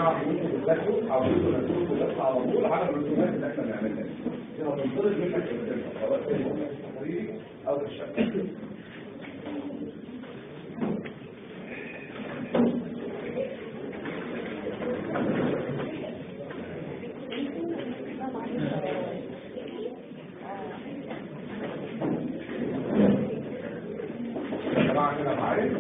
جماعه ممكن تذاكروا او انتوا نفسكم بس على طول على الرسومات اللي احنا بنعملها دي هتنطلق منك الرسومات سواء في التحريري او في الشكل يا جماعه كده معايا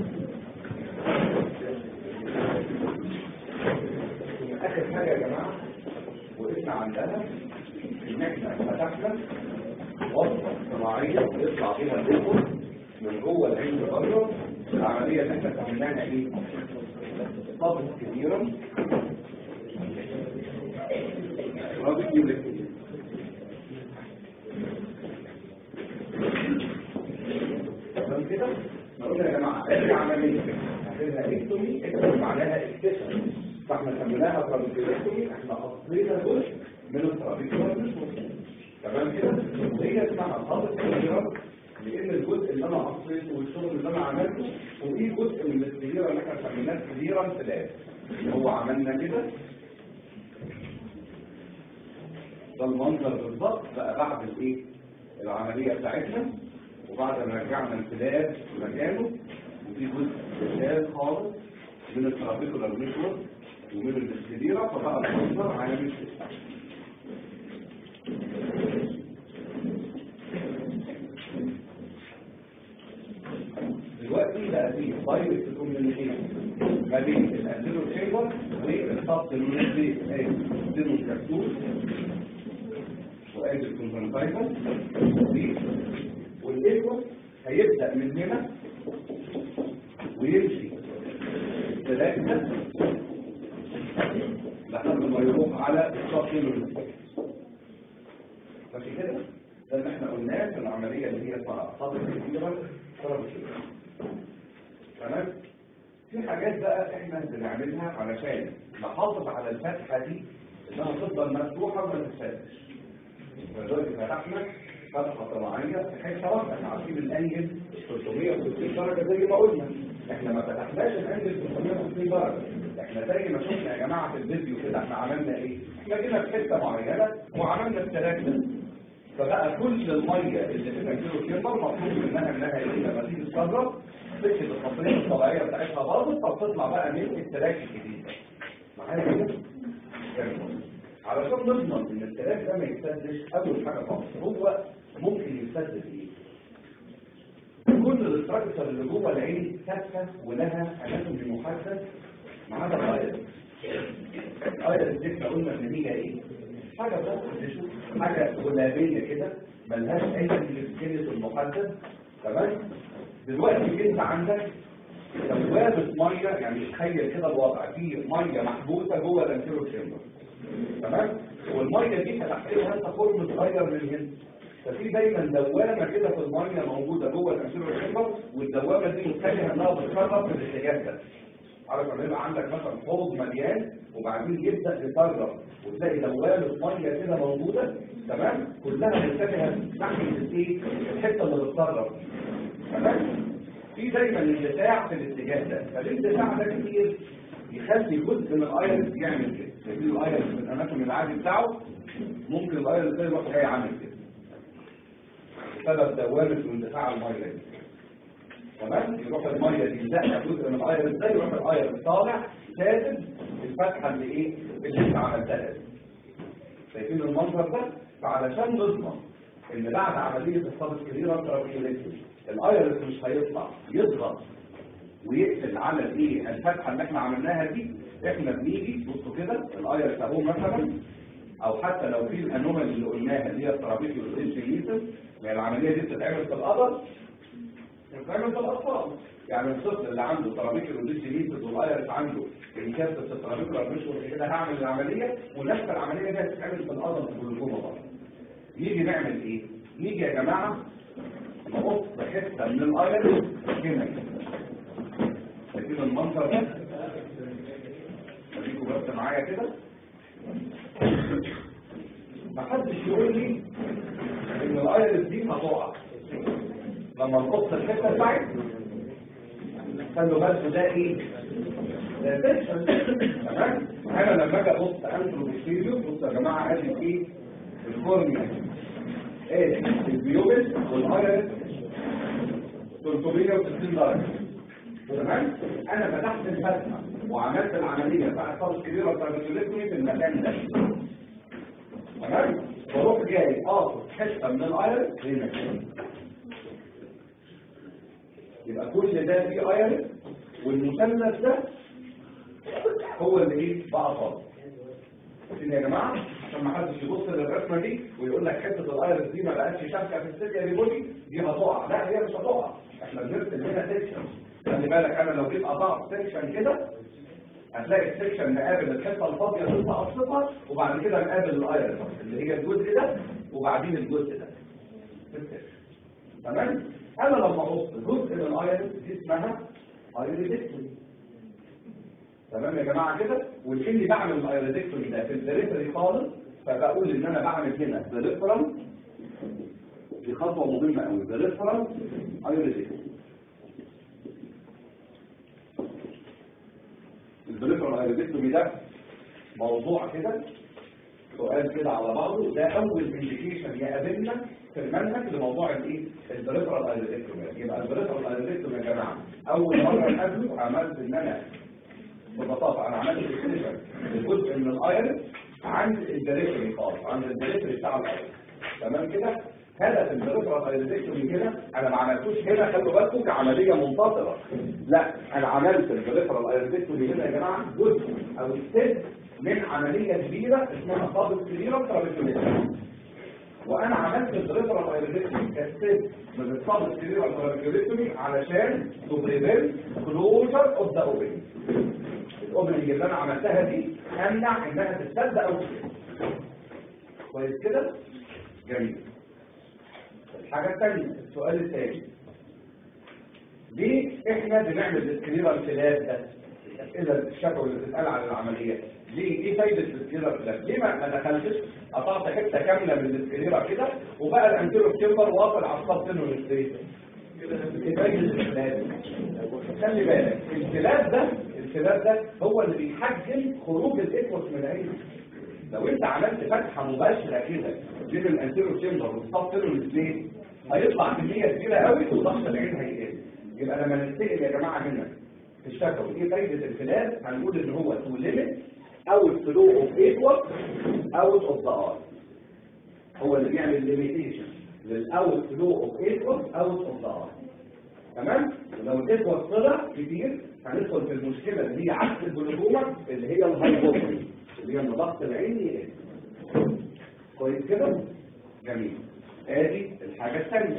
اخر حاجه يا جماعه وقفنا عندها ان احنا فتحنا وصفه صناعيه يطلع بيها الدكتور من جوه العين لبره العمليه اللي احنا سميناها ايه؟ طابق كبيرا طابق كبير تمام كده؟ نقول يا جماعه اي عمليه هتبقى اكتومي اكتومي معناها اكتشف فاحنا سميناها ترابيكيولاكتومي احنا قصينا جزء من الترابيكيولاكتومي تمام كده وهي اسمها خالص كبيره لان الجزء اللي انا قصيته والشغل اللي انا عملته وفي جزء من الكبيره اللي احنا سميناه كبيرا ثلاث هو عملنا كده ده المنظر بالظبط بقى بعد الايه العمليه بتاعتنا وبعد ما رجعنا الفلاس مكانه وفي جزء ثالث خالص من الترابيكولار نتورك ومن الاستديرة فبقى المنظر عامل كده دلوقتي بقى في دايركت كوميونيكيشن ما بين الانتيرو تشامبر والخط المنزل ادي الدينو كابسول وادي الكونجنتايفل والايكو هيبدا من هنا ويمشي ثلاثة لحد ما يروح على الشخص المنزل ماشي كده ده اللي احنا قلناه في العمليه اللي هي اسمها صدر كبيره طرف كبيره تمام في حاجات بقى احنا بنعملها علشان نحافظ على الفتحه دي انها تفضل مفتوحه وما تتفتش فدلوقتي فتحنا فتحه طبيعيه في حته واحده احنا عارفين الانجل 360 درجه زي ما قلنا احنا ما فتحناش الانجل 360 درجه احنا زي ما شفنا يا جماعه في الفيديو كده احنا عملنا ايه؟ احنا جينا في حته معينه وعملنا التراكم فبقى كل الميه اللي في الكيلو كيمبر مطلوب منها انها ايه لما تيجي تتصرف تكتب الخاصيه الطبيعيه بتاعتها باظت فبتطلع بقى من التراك الجديد معايا كده؟ جميل. علشان نضمن ان التراك ده ما يتسدش اول حاجه خالص هو ممكن يتسدد ايه؟ كل الاستراكشر اللي جوه العين ثابته ولها اناتومي محدد ما عدا الايرس الايرس دي احنا قلنا ان هي ايه؟ حاجه بس تشوف حاجه غلابيه كده ملهاش اي سكيلت المحدد تمام دلوقتي انت عندك دوابه ميه يعني تخيل كده الوضع في ميه محبوسه جوه الانتيرو تشامبر تمام والميه دي هتحتاجها انت فورم صغير من هنا ففي دايما دوامه كده في الميه موجوده جوه الانتيرو تشامبر والدوامه دي متجهه انها بتتحرك في الاتجاه ده عارف لما يبقى عندك مثلا حوض مليان وبعدين يبدا يتدرب وتلاقي دوامه ميه كده موجوده تمام كلها متجهه ناحيه الايه الحته اللي بتتدرب تمام في دايما اندفاع في الاتجاه ده فالانتفاع ده كتير يخلي جزء من الايرس يعمل كده يبتدي الايرس في الاماكن العادي بتاعه ممكن الايرس ده يروح جاي عامل كده بسبب دوامه واندفاع الميه دي تمام يروح الميه دي تزقق جزء من الايرس ده يروح الايرس طالع سادد الفتحه اللي ايه اللي انت عملتها دي شايفين المنظر ده فعلشان نضمن ان بعد عمليه الصدر كبيره ترابيكيوليتي الايرس مش هيطلع يضغط ويقفل على الايه الفتحه اللي احنا عملناها دي احنا بنيجي بصوا كده الايرس اهو مثلا او حتى لو في الانومالي اللي قلناها اللي هي الترابيكيوليتي يعني العمليه دي بتتعمل في القدر بتتعمل في الاطفال يعني الطفل اللي عنده ترابيكيوليتي والايرس عنده انكسر الترابيكولار مش كده هعمل العمليه ونفس العمليه دي هتتعمل في القدر في الجلوكوما برضه نيجي نعمل ايه نيجي يا جماعه نقص حته من الايرس هنا شايفين المنظر ده خليكم بس معايا كده محدش يقول لي ان الايرس دي هتقع لما نقص الحته بتاعتنا خلوا بالكم ده ايه ده سكشن تمام انا لما اجي ابص انتروبوستيريو بصوا يا جماعه ادي ايه الكورنيا ادي البيوبس والايرس 360 درجه تمام انا فتحت الفتحه وعملت العمليه بتاعت فرش كبيره ترابيزوليكتومي في المكان ده تمام واروح جاي قاطع حته من الايرس هنا يبقى كل ده فيه ايرس والمثلث ده هو اللي ايه بقى فاضي فين يا جماعه عشان ما حدش يبص للرسمه دي ويقول لك حته الايرس دي ما بقتش شابكه في السيليا بودي دي هتقع لا هي مش هتقع احنا بنرسم هنا سيكشن خلي بالك انا لو جيت قطعت سيكشن كده هتلاقي السيكشن مقابل الحته الفاضيه ست اقسطها وبعد كده مقابل الايرس اللي هي الجزء ده وبعدين الجزء ده في السيكشن تمام انا لما احط جزء من الايرس دي اسمها ايريدكتومي تمام يا جماعه كده واللي بعمل الايريدكتومي ده في البريفري خالص فبقول ان انا بعمل هنا بريفرال دي خطوه مهمه قوي بريفرال ايريدكتومي البريفرال ايريدكتومي ده موضوع كده سؤال كده على بعضه ده اول انديكيشن يقابلنا في المنهج لموضوع الايه البريفرال ايريدكتومي يبقى البريفرال ايريدكتومي يا جماعه اول مره نقابله عملت ان انا ببساطه انا عملت اكسبشن الجزء من الايرس عند البريفري خالص عند البريفري بتاع الايرس تمام كده هدف البريفرال ايريدكتومي هنا انا ما عملتوش هنا خلوا بالكم كعمليه منتصره لا انا عملت البريفرال ايريدكتومي هنا يا جماعه جزء او ستيب من عمليه كبيره اسمها صابت كبيره ترابيزوليزم وانا عملت البريفرال ايريدكتومي كستيب من الصابت الكبيره ترابيزوليزم علشان تو بريفنت كلوجر اوف ذا اوبننج الاوبننج اللي انا عملتها دي امنع انها تتسد او تتسد كويس كده جميل الحاجه الثانيه السؤال الثاني ليه احنا بنعمل السكريرة الخلاف ده الاسئله الشكوى اللي بتتقال على العمليات ليه ايه فايده السكريرة الخلاف ليه ما دخلتش قطعت حته كامله من السكريرة كده وبقى الانتيرو تشمبر واصل على الخط منه للسيف ايه فايده الخلاف خلي بالك الخلاف ده الخلاف ده هو اللي بيحجم خروج الاكوس من العين لو انت عملت فتحه مباشره كده بين الانتيرو تشمبر والصف منه للسيف هيطلع كميه كبيره قوي وضغط العين هيقل يبقى لما نتسال يا جماعه هنا في الشكوى ايه فايده الخلاف هنقول ان هو تو ليميت او الفلو اوف ايكوال اوت اوف ذا ار هو اللي بيعمل ليميتيشن للاوت فلو اوف ايكوال اوت اوف ذا ار تمام ولو الايكوال طلع كتير هندخل في المشكله اللي هي عكس الجلوكوما اللي هي الهايبوكسي اللي هي ان ضغط العين يقل كويس كده جميل ادي الحاجه الثانيه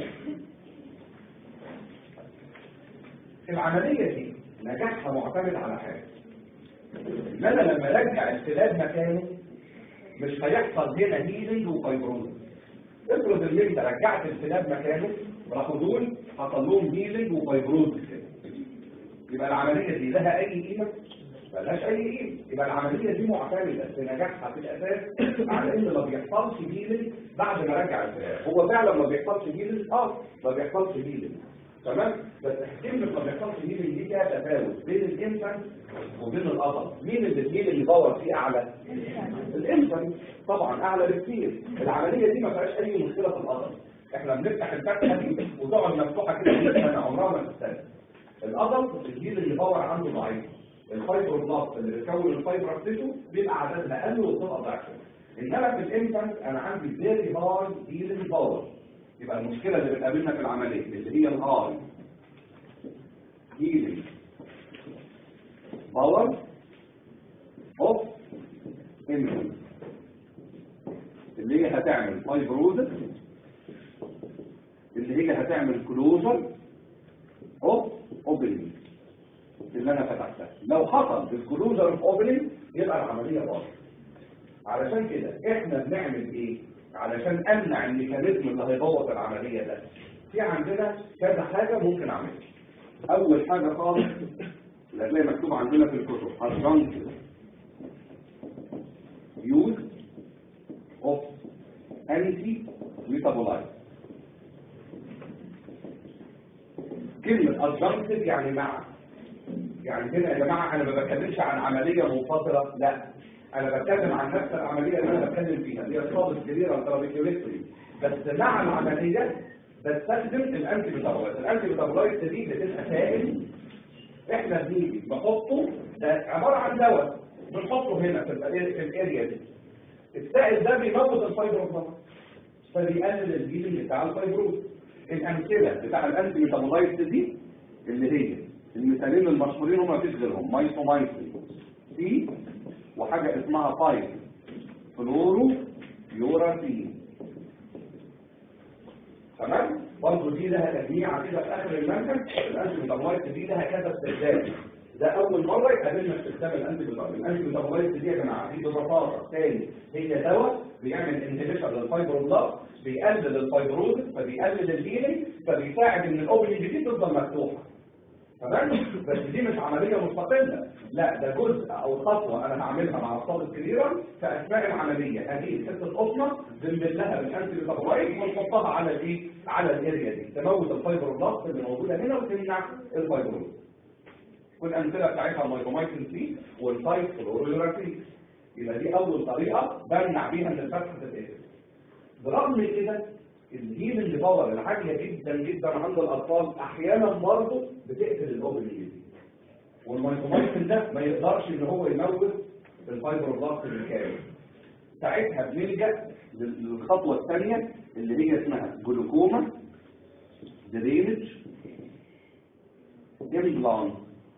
العملية دي نجاحها معتمد على حاجة ان انا لما ارجع السلاب مكانه مش هيحصل هنا هيلينج وفايبروز افرض ان انت رجعت السلاب مكانه راحوا دول حصل لهم هيلينج وفايبروز كده يبقى العملية دي لها اي قيمة ملهاش اي قيمة يبقى العملية دي معتمدة في نجاحها في الاساس على ان ما بيحصلش هيلينج بعد ما رجع السلاب هو فعلا ما بيحصلش هيلينج اه ما بيحصلش هيلينج تمام بس كلمه ما بيحصلش مين اللي فيها تفاوت بين الانفانت وبين الابر مين اللي مين اللي باور فيه اعلى الانفانت طبعا اعلى بكتير العمليه دي ما فيهاش اي مشكله في الابر احنا بنفتح الفتحه دي وتقعد مفتوحه كده في سنه عمرها ما تستنى الابر الجيل اللي باور عنده ضعيف الفايبروبلاست اللي بيكون الفايبر تيشو بيبقى عددها اقل وبتبقى ضعيفه انما في الانفانت انا عندي فيري هاي هيلينج باور يبقى المشكلة اللي بتقابلنا في العملية اللي هي الآي هيلينج باور اوف انفنت اللي هي هتعمل فايبروزس اللي هي هتعمل كلوزر اوف اوبننج اللي انا فتحتها لو حصل الكلوزر اوف اوبننج يبقى العملية باظت علشان كده احنا بنعمل ايه علشان امنع الميكانيزم اللي هيبوظ العمليه ده في عندنا كذا حاجه ممكن اعملها اول حاجه خالص اللي هتلاقي مكتوب عندنا في الكتب adjunct use of anti metabolite كلمة adjunctive يعني مع يعني هنا يا جماعة أنا ما بتكلمش عن عملية منفصلة لا انا بتكلم عن نفس العمليه اللي انا بتكلم فيها اللي هي صابت كبيره ترابيكيوليكتوري بس مع العمليه بستخدم الانتي ميتابولايت الانتي ميتابولايت دي بتبقى سائل احنا بنيجي بنحطه ده عباره عن دواء بنحطه هنا في ال- في الاريا دي السائل ده بيموت الفايبروبلاست فبيقلل الجيل بتاع الفايبروز الامثله بتاع الانتي ميتابولايت دي اللي هي المثالين المشهورين هم مفيش غيرهم مايسومايسين سي وحاجه اسمها فايف فلورو يوراسين تمام برضه دي لها تجميعه كده في اخر المنهج الانتي ميتابولايت دي لها كذا استخدام ده اول مره يقابلنا استخدام الانتي ميتابولايت الانتي ميتابولايت دي يا جماعه دي ببساطه تاني هي دواء بيعمل انهبيشن للفايبروبلاست بيقلل الفايبروز فبيقلل الهيلينج فبيساعد ان الاوبننج دي تفضل مفتوحه تمام بس دي مش عمليه مستقله لا ده جزء او خطوه انا هعملها مع الصاد الكبيره في اثناء العمليه هجيب حته قطنه بنبل لها بالانتي ميتابولايت ونحطها على الايه على الاريا دي تموت الفايبروبلاست اللي موجوده هنا وتمنع الفايبروز والامثله بتاعتها المايكرومايسين سي والفايت فلوريورافين يبقى دي اول طريقه بمنع بيها ان الفتحه تتقفل برغم كده الهيلنج باور العاليه جدا جدا عند الاطفال احيانا برضه بتقتل الاوبننج دي والمايكرومايسين ده ما يقدرش ان هو يموت الفايبروبلاست بالكامل ساعتها بنلجا للخطوه الثانيه اللي هي اسمها جلوكوما درينج امبلانت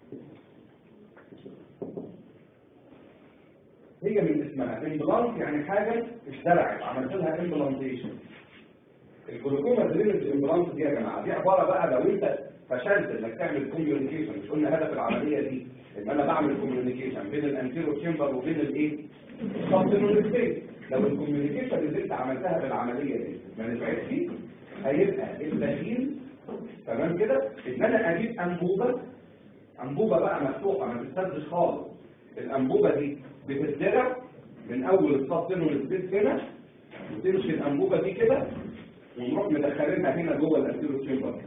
هي من اسمها امبلانت يعني حاجه اتزرعت عملت لها امبلانتيشن الجلوكوما درينج امبلانت دي يا جماعه دي عباره بقى لو انت فشلت انك تعمل كوميونيكيشن مش قلنا هدف العمليه دي ان انا بعمل كوميونيكيشن بين الانتيرو تشامبر وبين الايه السبتينول سبيس لو الكوميونيكيشن اللي انت عملتها بالعمليه دي ما نفعتش هيبقى البديل تمام كده ان انا اجيب انبوبه انبوبه بقى مفتوحه ما تتسدش خالص الانبوبه دي بتتزرع من اول السبتينول سبيس هنا وتمشي الانبوبه دي كده ونروح مدخلينها هنا جوه الانتيرو تشامبر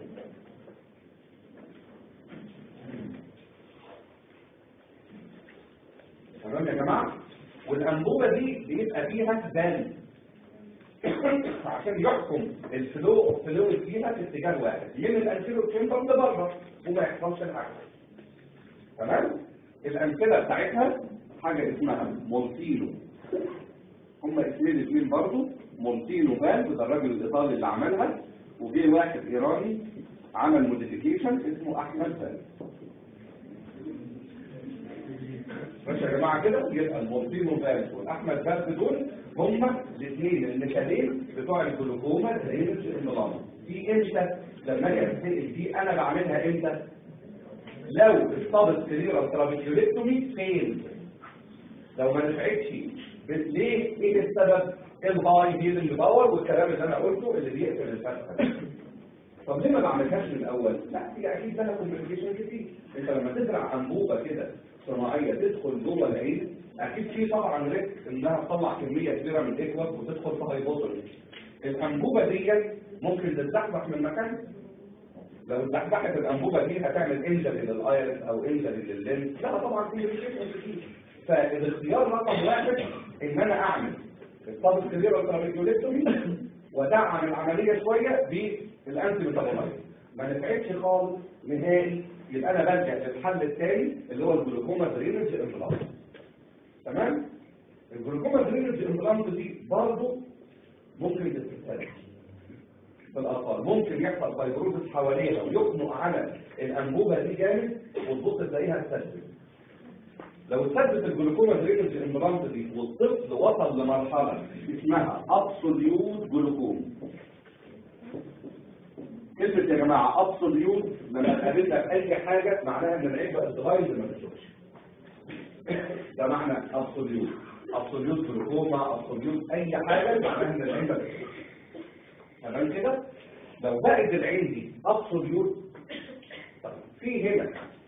تمام يا جماعه والانبوبه دي بيبقى فيها بال عشان يحكم الفلو فلويد فيها في اتجاه واحد من الانتيرو تشامبر لبره وما يحصلش حاجه تمام الامثله بتاعتها حاجه اسمها مولتينو هم اسمين اثنين برضه مونتينو فال ده الراجل الايطالي اللي عملها وجه واحد ايراني عمل موديفيكيشن اسمه احمد فال ماشي يا جماعه كده يبقى المونتينو فال والاحمد فال دول هم الاثنين المثالين بتوع الجلوكوما درينج النظام دي امتى لما اجي اسال دي انا بعملها امتى لو اصابت سريره ترابيكيوليكتومي فين لو ما نفعتش ليه ايه السبب الهاي هيلنج باور والكلام اللي انا قلته اللي بيقتل الفتحه طب ليه ما بعملهاش من الاول لا هي اكيد لها كومبليكيشن كتير انت لما تزرع انبوبه كده صناعيه تدخل جوه العين اكيد في طبعا ريسك انها تطلع كميه كبيره من الاكوس وتدخل في هايبوتوني الانبوبه دي ممكن تتزحزح من مكانها لو اتزحزحت الانبوبه دي هتعمل انجري للايرس او انجري لللينس لا طبعا في ريسك كتير فالاختيار رقم واحد ان انا اعمل الصاب الكبير والترابيكيوليكتومي ودعم العمليه شويه بالانتي ميتابولايت ما نفعتش خالص نهائي يبقى انا بلجا للحل الثاني اللي هو الجلوكوما درينج امبلانت تمام الجلوكوما درينج امبلانت دي برضه ممكن تستخدم في الاطفال ممكن يحصل فايبروزس حواليها ويخنق على الانبوبه دي جامد وتبص تلاقيها تسدد لو ثبت الجلوكوما درينج امبلانت دي والطفل وصل لمرحله اسمها ابسوليوت جلوكوم كلمه يا جماعه ابسوليوت لما تقابل لك اي حاجه معناها ان العين بقت صغير ما بتشوفش ده معنى ابسوليوت ابسوليوت جلوكوما ابسوليوت اي حاجه معناها ان العين ما بتشوفش تمام كده لو بقت العين دي ابسوليوت في هنا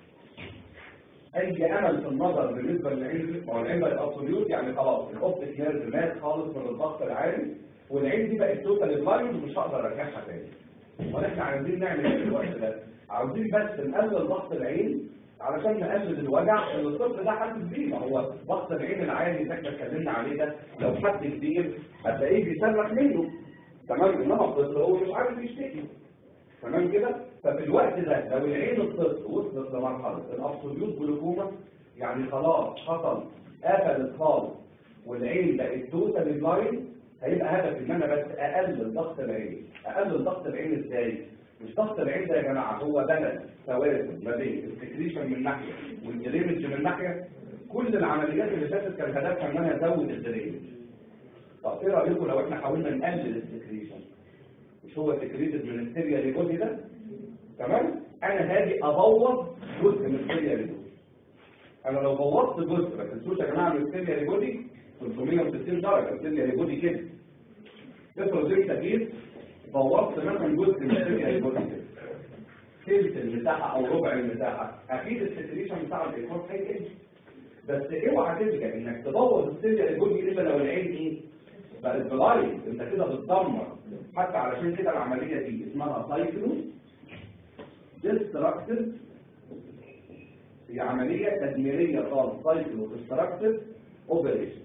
اي امل في النظر بالنسبه للعين ما هو العين بقت ابسوليوت يعني خلاص الاوبتيك نيرف مات خالص من الضغط العالي والعين دي بقت توتال بلايند ومش هقدر ارجعها تاني واحنا عايزين نعمل ايه في الوقت ده عاوزين بس نقلل ضغط العين علشان نقلل الوجع اللي الطفل ده حاسس بيه ما هو ضغط العين العالي اللي احنا اتكلمنا عليه ده لو حد كبير هتلاقيه بيصرخ منه تمام انما الطفل هو مش عارف يشتكي تمام كده ففي الوقت ده لو العين الطفل وصلت لمرحله الابسوليوت جلوكوما يعني خلاص حصل قفلت خالص والعين بقت توتال بلايند هيبقى هدف ان انا بس اقلل ضغط العين اقلل ضغط العين ازاي مش ضغط العين ده يا جماعه هو بلد توازن ما بين السكريشن من ناحيه والدرينج من ناحيه كل العمليات اللي فاتت كان هدفها ان انا ازود الدرينج طب ايه رايكم لو احنا حاولنا نقلل السكريشن مش هو سكريتد من السيريا ليبودي ده تمام انا هاجي ابوظ جزء من السيريا ليبودي انا لو بوظت جزء ما تنسوش يا جماعه من السيريا ليبودي 360 درجه السيريا ليبودي كده افرض انت جيت بوظت مثلا جزء من السيريا ليبودي كده ثلث المساحه او ربع المساحه اكيد السكريشن بتاع الايقاف هيقل بس اوعى تلجا انك تبوظ السيريا ليبودي الا لو العين ايه بقت بلايند انت كده بتدمر حتى علشان كده العمليه دي اسمها سايكلو ديستراكتيف هي عمليه تدميريه خالص سايكلو ديستراكتيف اوبريشن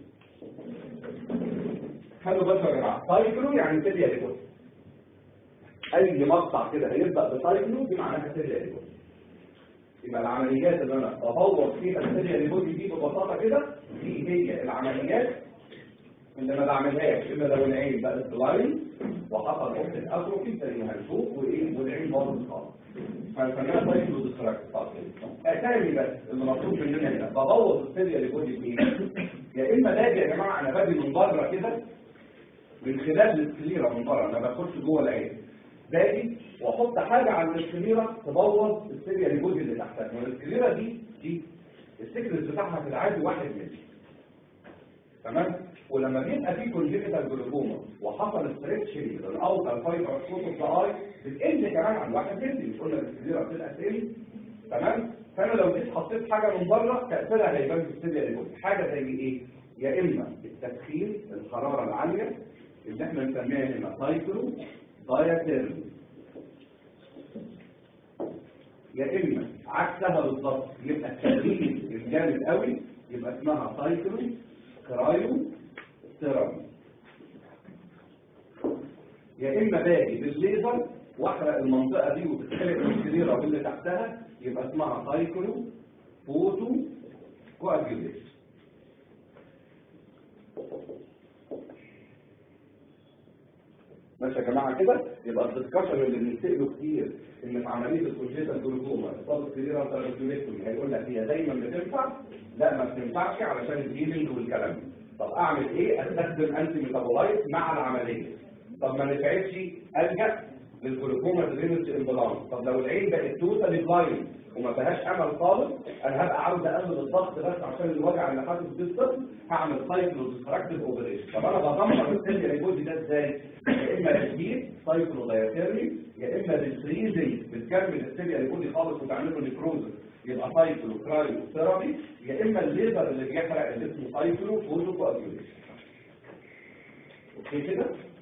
خلوا بالكم يا جماعه سايكلو يعني سيريا ليبودي اي مقطع كده هيبدا بسايكلو دي معناها سيريا ليبودي يبقى العمليات اللي انا بفوض فيها السيريا ليبودي دي ببساطه كده دي هي العمليات اللي ما بعملهاش الا لو العين بقت بلايند وحصل حته اتروفي زي ما هنشوف وايه والعين باظت خالص فنسميها سايكلو ديستراكتيف تاني بس اللي مطلوب مننا هنا ببوظ السيريا ليبودي بايه؟ يا اما باجي يا جماعه انا باجي من بره كده من خلال السكليرا من بره انا بخش جوه العين باجي واحط حاجه على السكليرا تبوظ السيريا ليبودي اللي تحتها والسكليرا دي دي السكرت بتاعها في العادي واحد ملي تمام ولما بيبقى في كونجكتال جلوكوما وحصل ستريتش للاوتر فايبر صوت الاي بتقل كمان عن واحد ملي مش قلنا السكليرا بتبقى سيل تمام فانا لو جيت حطيت حاجه من بره تاثيرها هيبان في السيريا ليبودي حاجه زي ايه يا اما التدخين الحراره العاليه اللي احنا بنسميها هنا سايكلو داياتيرمي يا اما عكسها بالظبط يبقى التدريب الجامد قوي يبقى اسمها سايكلو كرايو ثيرابي يا اما باجي بالليزر واحرق المنطقه دي وتتخلق السريره واللي تحتها يبقى اسمها سايكلو فوتو كواجيوليشن ماشي يا جماعه كده يبقى الدسكشن اللي بنساله كتير ان في عمليه الكونجيتال جلوكوما اصابه السريره والترابيزوليكتومي هيقول لك هي دايما بتنفع لا ما بتنفعش علشان الهيلينج والكلام ده طب اعمل ايه استخدم انتي ميتابولايت مع العمليه طب ما نفعتش الجا للجلوكوما درينج امبلانس طب لو العين بقت توتال بلايند وما فيهاش امل خالص انا هبقى عاوز اقلل الضغط بس عشان الوجع اللي حاسس بيه الطفل هعمل سايكلو ديستراكتيف اوبريشن طب انا بدمر السيل الجزء ده ازاي؟ يا اما بالهيت سايكلو دايثيرمي يا اما بالفريزنج بتكمل السيل الجزء خالص وتعمل له نيكروزس يبقى سايكلو كرايو ثيرابي يا اما الليزر اللي بيحرق اللي اسمه سايكلو فوتو كواجيوليشن اوكي كده؟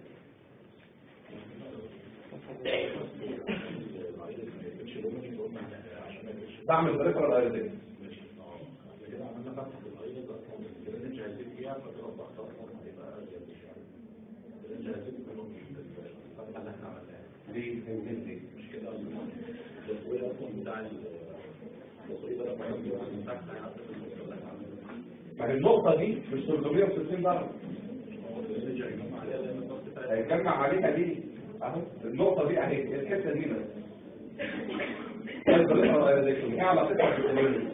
بعمل بريفرال ايريدين ليه فهمت ليه مش كده ما هي النقطة دي مش 360 درجة هيتجمع عليها ليه؟ اهو النقطة دي اهي الحتة دي بس ايه علاقتها بالكوميونتي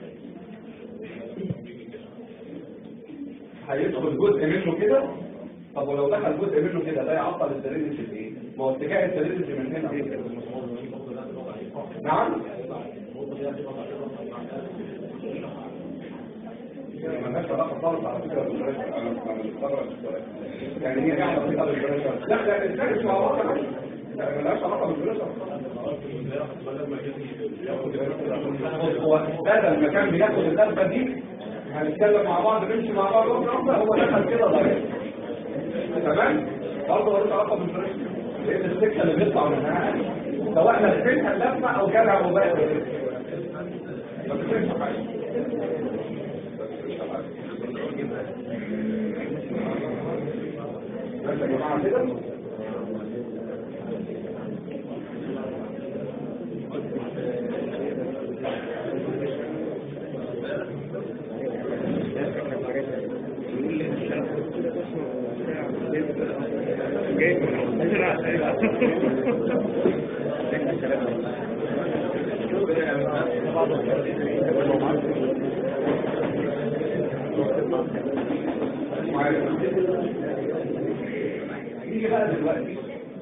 هيدخل جزء منه كده طب ولو دخل جزء منه كده ده يعطل السريرج في ايه ما هو اتجاه السريرج من هنا ايه نعم ما لهاش علاقه خالص على فكره بالبريشر انا انا مستغرب يعني هي ليها علاقه بالبريشر لا لا الفرق مع بعض لا ما لهاش علاقه بالبريشر هو بدل ما كان بياخد اللفه دي هنتكلم مع بعض نمشي مع بعض واحده هو دخل كده ضايع تمام برضه ملوش علاقه بالبريشر لان السكه اللي بيطلع منها سواء لفيتها اللفه او جالها مباشر ما تفرقش حاجه ما تفرقش حاجه بس يا جماعه كده نيجي بقى دلوقتي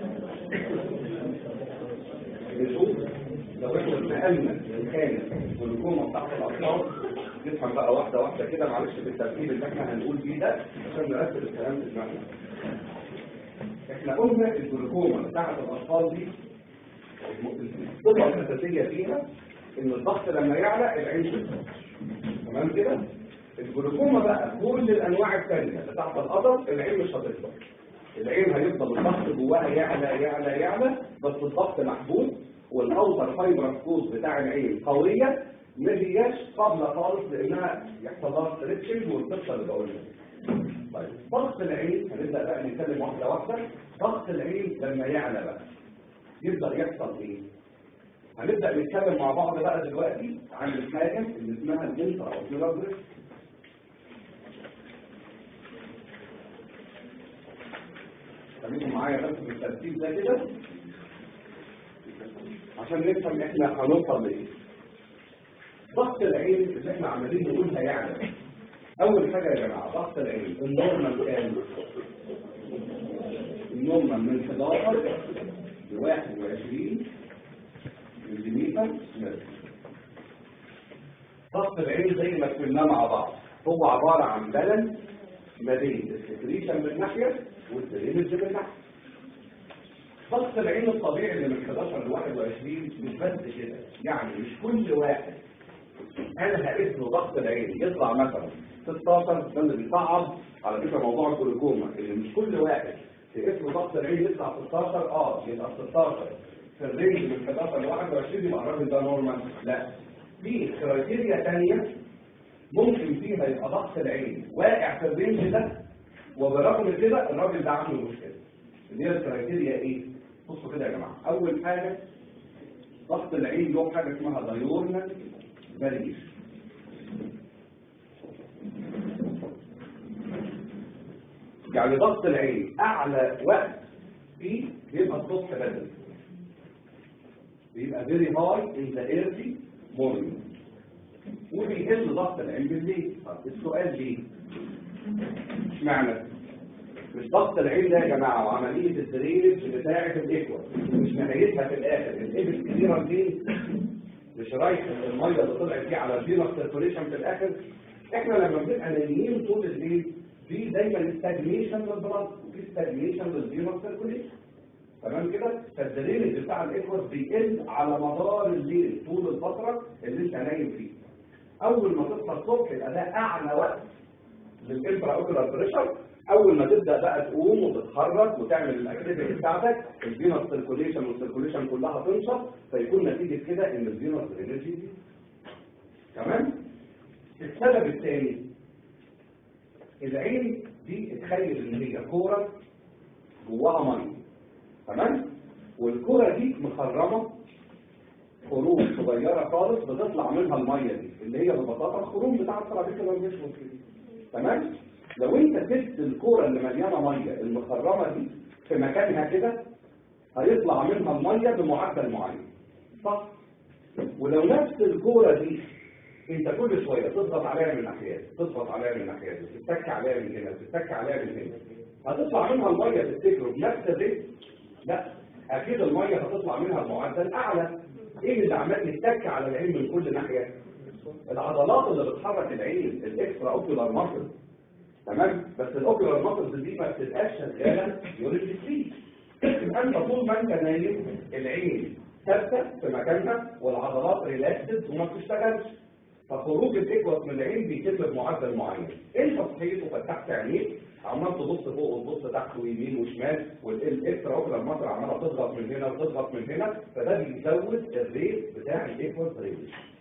نشوف لو احنا نقلنا الخانة والجمعة بتاعت الأطفال نفهم بقى واحدة واحدة كده معلش بالترتيب اللي احنا هنقول فيه ده عشان نرتب الكلام في دماغنا. احنا قلنا الجلوكوما بتاعت الأطفال دي الصفة الأساسية فيها إن الضغط لما يعلى العين تكبر. تمام كده؟ الجلوكوما بقى كل الأنواع الثانية بتاعت القدر العين مش هتكبر. العين هيفضل الضغط جواها يعلى يعلى يعلى بس الضغط محبوس والاوتر فايبر كوز بتاع العين قويه ما هياش قابله خالص لانها يحصل لها ستريتشنج والقصه اللي بقولها طيب ضغط العين هنبدا بقى نتكلم واحده واحده ضغط العين لما يعلى بقى يبدا يحصل ايه؟ هنبدا نتكلم مع بعض بقى دلوقتي عن الحاجه اللي اسمها الانترا اوكيولار خليكم معايا بس في الترتيب ده كده عشان نفهم احنا هنوصل لايه ضغط العين اللي احنا عمالين نقولها يعني اول حاجه يا جماعه ضغط العين النورمال كام النورمال من 11 ل 21 مليمتر ضغط العين زي ما كنا مع بعض هو عباره عن بالانس ما بين السكريشن من ناحيه والدرينج من ناحيه ضغط العين الطبيعي اللي من 11 ل 21 مش بس كده يعني مش كل واحد انا هقيس له ضغط العين يطلع مثلا 16 ده اللي بيصعب على فكره موضوع الجلوكوما اللي مش كل واحد تقيس له ضغط العين يطلع 16 اه يبقى 16 في الرينج من 11 ل 21 يبقى الراجل ده نورمال لا في كرايتيريا ثانيه ممكن فيها يبقى ضغط العين واقع في الرينج ده وبرغم كده الراجل ده عنده مشكله اللي هي الكرايتيريا ايه بصوا كده يا جماعه اول حاجه ضغط العين له حاجه اسمها دايورنال فاريشن يعني ضغط العين اعلى وقت فيه بيبقى الصبح بدري بيبقى فيري هاي ان ذا ايرلي مورنينج وبيقل ضغط العين بالليل طب السؤال ليه اشمعنى مش ضغط العين ده يا جماعه وعمليه الدريج بتاعه الايكوال مش نهايتها في الاخر الايبس كتيره دي مش رايح الميه اللي طلعت دي على الفينوس سيركوليشن في الاخر احنا لما بنبقى نايمين طول الليل في دايما ستاجنيشن للبلد وفي ستاجنيشن للفينوس سيركوليشن تمام كده فالدرينج بتاع الايكوال بيقل على مدار الليل طول الفتره اللي انت نايم فيه اول ما تصحى الصبح يبقى ده اعلى وقت للانترا اوكولار بريشر اول ما تبدا بقى تقوم وتتحرك وتعمل الاكتيفيتي بتاعتك الفينوس سيركوليشن والسيركوليشن كلها تنشط فيكون نتيجه كده ان الفينوس انرجي دي تمام السبب الثاني العين دي اتخيل ان هي كوره جواها ميه تمام والكوره دي مخرمه خروج صغيره خالص بتطلع منها الميه دي اللي هي ببساطه الخروج بتاع الترابيكولار ميشن تمام لو انت سبت الكوره اللي مليانه ميه المخرمه دي في مكانها كده هيطلع منها الميه بمعدل معين صح ولو نفس الكوره دي انت كل شويه تضغط عليها من ناحيات تضغط عليها من ناحيات تتك عليها من هنا تتك عليها من هنا هتطلع منها الميه تفتكروا بنفس الريت لا اكيد الميه هتطلع منها بمعدل اعلى ايه اللي عمال يتك على العين من كل ناحيه العضلات اللي بتحرك العين الاكسترا اوكيولار ماسل تمام بس الاوكيولار ماسلز دي ما بتبقاش شغاله يوريد فري يبقى انت طول ما انت نايم العين ثابته في مكانها والعضلات ريلاكسد وما بتشتغلش فخروج الاكوس من العين بيتم بمعدل معين انت صحيت وفتحت عينيك عمال تبص فوق وتبص تحت ويمين وشمال والاكسترا اوكيولار ماسل عماله تضغط من هنا وتضغط من هنا فده بيزود الريت بتاع الاكوس ريت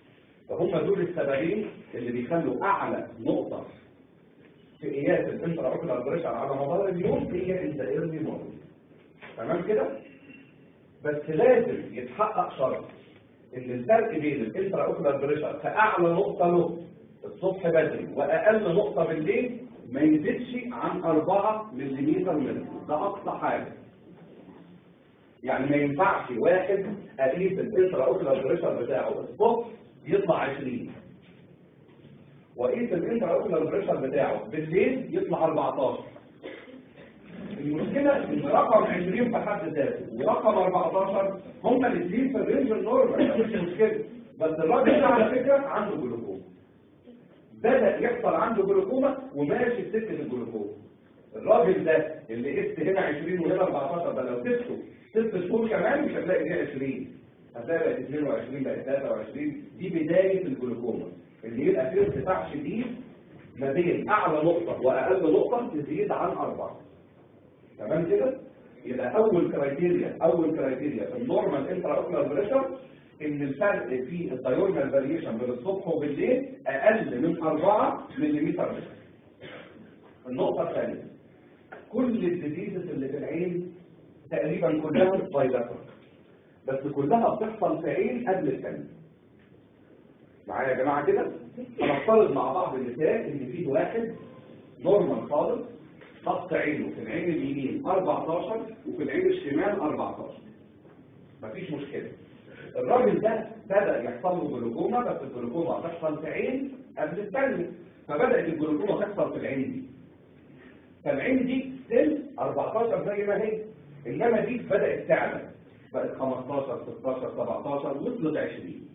فهم دول السببين اللي بيخلوا اعلى نقطه في قياس الانترا اوكولار بريشر على مدار اليوم هي الايرلي مورنينج تمام كده بس لازم يتحقق شرط ان الفرق بين الانترا اوكولار بريشر في اعلى نقطه له الصبح بدري واقل نقطه بالليل ما يزيدش عن 4 ملم متر ده اقصى حاجه يعني ما ينفعش واحد اقيس الانترا اوكولار بريشر بتاعه الصبح يطلع 20 واقيس الانترا اوكولار بريشر بتاعه بالليل يطلع 14 المشكلة ان رقم 20 في حد ذاته ورقم 14 هما الاثنين في الرينج النورمال مش مشكلة بس الراجل ده على فكرة عنده جلوكوما بدأ يحصل عنده جلوكوما وماشي في سكة الجلوكوما الراجل ده اللي قست هنا 20 وهنا 14 ده لو سبته ست شهور كمان مش هتلاقي دي 20 هتلاقي بقت 22 بقت 23 دي بداية الجلوكوما اللي يبقى فيه ارتفاع شديد ما بين اعلى نقطة واقل نقطة تزيد عن اربعة تمام كده يبقى اول كرايتيريا اول كرايتيريا في النورمال انترا اوكلر بريشر ان الفرق في الدايورنال فاريشن بين الصبح وبالليل اقل من 4 ملم متر النقطه الثانيه كل الديزيزز اللي في العين تقريبا كلها بايلاتر بس كلها بتحصل في عين قبل الثانيه معايا يا جماعه كده هنفترض مع بعض المثال ان في واحد نورمال خالص خط عينه في العين اليمين 14 وفي العين الشمال 14 مفيش مشكلة الراجل ده بدأ يحصل له جلوكوما بس الجلوكوما تحصل في عين قبل الثانية فبدأت الجلوكوما تحصل في العين دي فالعين دي سن 14 زي ما هي انما دي بدأت تعلى بقت 15 16 17 وصلت 20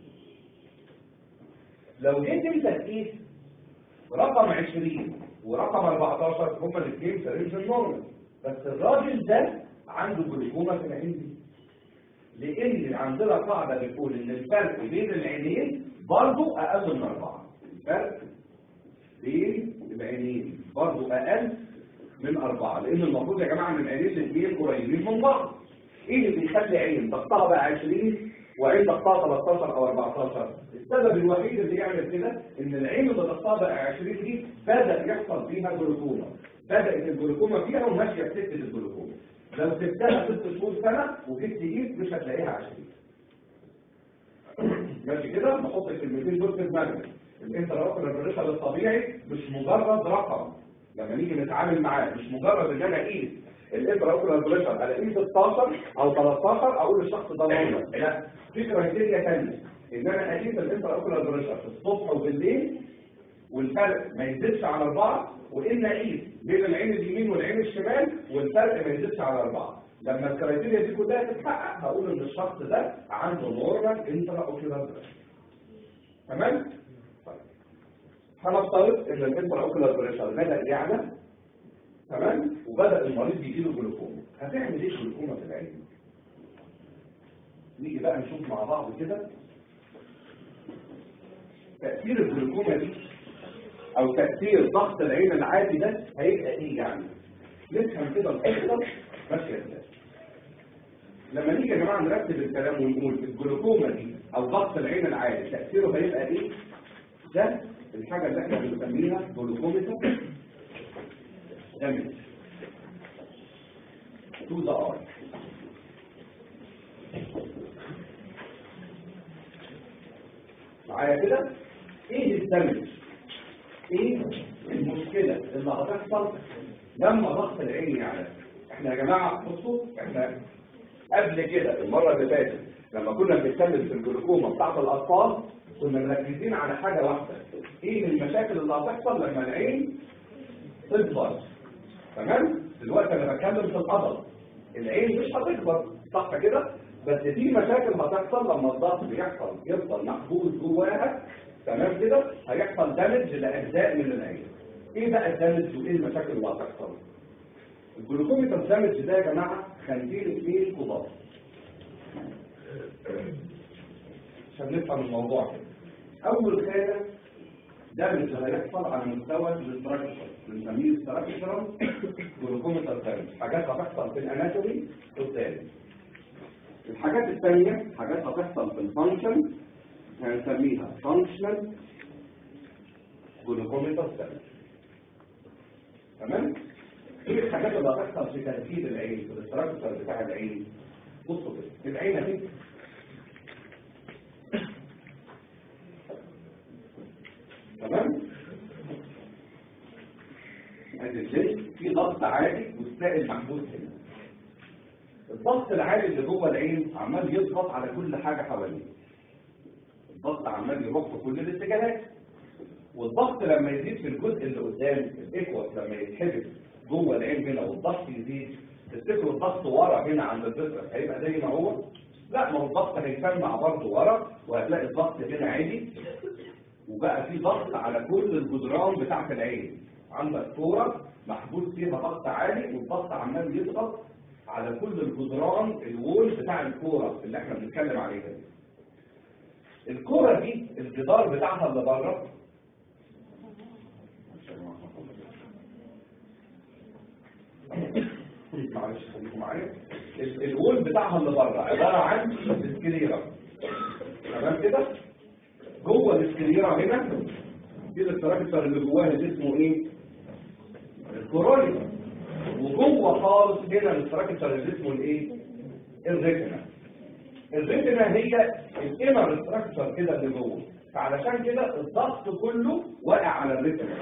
لو جيت انت تقيس رقم 20 ورقم 14 هما الاثنين في رينج النورمال بس الراجل ده عنده جلوكوما في العين دي لان عندنا قاعده بتقول ان الفرق بين العينين برضه اقل من اربعه الفرق بين العينين برضه اقل من اربعه لان المفروض يا جماعه ان العينين الاثنين قريبين من بعض ايه اللي بيخلي عين ضغطها بقى 20 وعين ضغطها 13 او 14 السبب الوحيد اللي يعمل كده ان العين اللي ضغطها بقى 20 دي بدا يحصل فيها جلوكوما بدات الجلوكوما فيها وماشيه في سكه الجلوكوما لو سبتها ست شهور سنه وجيت تقيس مش هتلاقيها 20 ماشي كده نحط الكلمتين دول في دماغنا الانتراوكولار بريشر الطبيعي مش مجرد رقم لما نيجي نتعامل معاه مش مجرد ان انا اقيس الانتراوكولار بريشر الاقيه 16 او 13 اقول الشخص ده نورمال لا في كرايتيريا ثانيه ان انا اقيس الانتراوكولار بريشر في الصبح وبالليل والفرق ما يزيدش على اربعه وان اقيس بين العين اليمين والعين الشمال والفرق ما يزيدش على اربعه لما الكرايتيريا دي كلها تتحقق هقول ان الشخص ده عنده نورمال انتراوكولار بريشر تمام؟ طيب هنفترض ان الانتراوكولار بريشر بدا يعلى تمام وبدا المريض يجي له جلوكوما هتعمل ايه جلوكوما في العين نيجي بقى نشوف مع بعض كده تاثير الجلوكوما دي او تاثير ضغط العين العادي ده هيبقى ايه يعني نفهم كده القصه ماشيه ازاي لما نيجي يا جماعه نرتب الكلام ونقول الجلوكوما دي او ضغط العين العادي تاثيره هيبقى ايه ده الحاجه اللي احنا بنسميها جلوكوميتر damage to the eye. معايا كده ايه الدمج ايه المشكلة اللي هتحصل لما ضغط العين يعلى احنا يا جماعة بصوا احنا قبل كده المرة اللي فاتت لما كنا بنتكلم في الجلوكوما بتاعت الاطفال كنا مركزين على حاجة واحدة ايه المشاكل اللي هتحصل لما العين تكبر تمام دلوقتي انا بتكلم في العضل العين مش هتكبر صح كده بس في مشاكل هتحصل لما الضغط بيحصل يفضل محبوس جواها تمام كده هيحصل دامج لاجزاء من العين ايه بقى الدامج وايه المشاكل اللي هتحصل الجلوكوميتر دامج ده يا جماعه خليل اثنين كبار عشان نفهم الموضوع كده اول حاجه دامج هيحصل على مستوى الاستراكشر بنسميه استراكشرال جلوكوميتر دامج حاجات هتحصل في الاناتومي قدام الحاجات الثانيه حاجات هتحصل في الفانكشن هنسميها فانكشنال جلوكوميتر سيل تمام ايه الحاجات اللي هتحصل في تركيب العين في الاستراكشر بتاع العين بصوا كده العين اهي تمام ادي الجلد في ضغط عالي والسائل محبوس هنا الضغط العالي اللي جوه العين عمال يضغط على كل حاجه حواليه الضغط عمال يروح في كل الاتجاهات والضغط لما يزيد في الجزء اللي قدام الاكوس لما يتحبس جوه العين هنا والضغط يزيد تفتكروا الضغط ورا هنا عند الفطره هيبقى زي ما هو لا ما هو الضغط هيسمع برضه ورا وهتلاقي الضغط هنا عالي وبقى في ضغط على كل الجدران بتاعت العين عندك كوره محبوس فيها ضغط عالي والضغط عمال يضغط على كل الجدران الوول بتاع الكوره اللي احنا بنتكلم عليها دي الكوره دي الجدار بتاعها اللي بره معلش خليكم معايا ال- الوول بتاعها اللي بره عباره عن اسكليرا تمام كده جوه الاسكليرا هنا في الاستراكشر اللي جواها اللي اسمه ايه الكورونيا وجوه خالص هنا الاستراكشر اللي اسمه الايه الريتنا الريتنا هي الانر استراكشر كده اللي جوه فعلشان كده الضغط كله واقع على الريتنا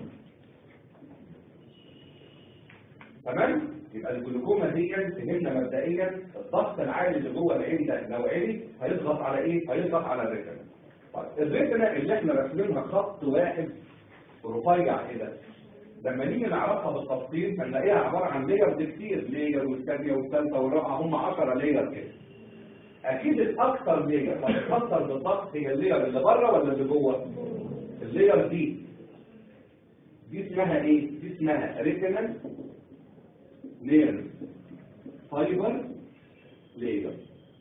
تمام يبقى الجلوكوما دي فهمنا مبدئيا الضغط العالي اللي جوه العين ده لو عالي هيضغط على ايه هيضغط على الريتنا طيب الريتنا اللي احنا راسمينها خط واحد رفيع كده لما نيجي نعرفها بالتفصيل هنلاقيها عباره عن لاير كتير لاير والثانيه والثالثه والرابعه هم 10 لاير كده اكيد الاكثر لاير هتتاثر بالضغط هي اللاير اللي بره ولا اللي جوه اللاير دي دي اسمها ايه دي اسمها ريتينال لاير فايبر لاير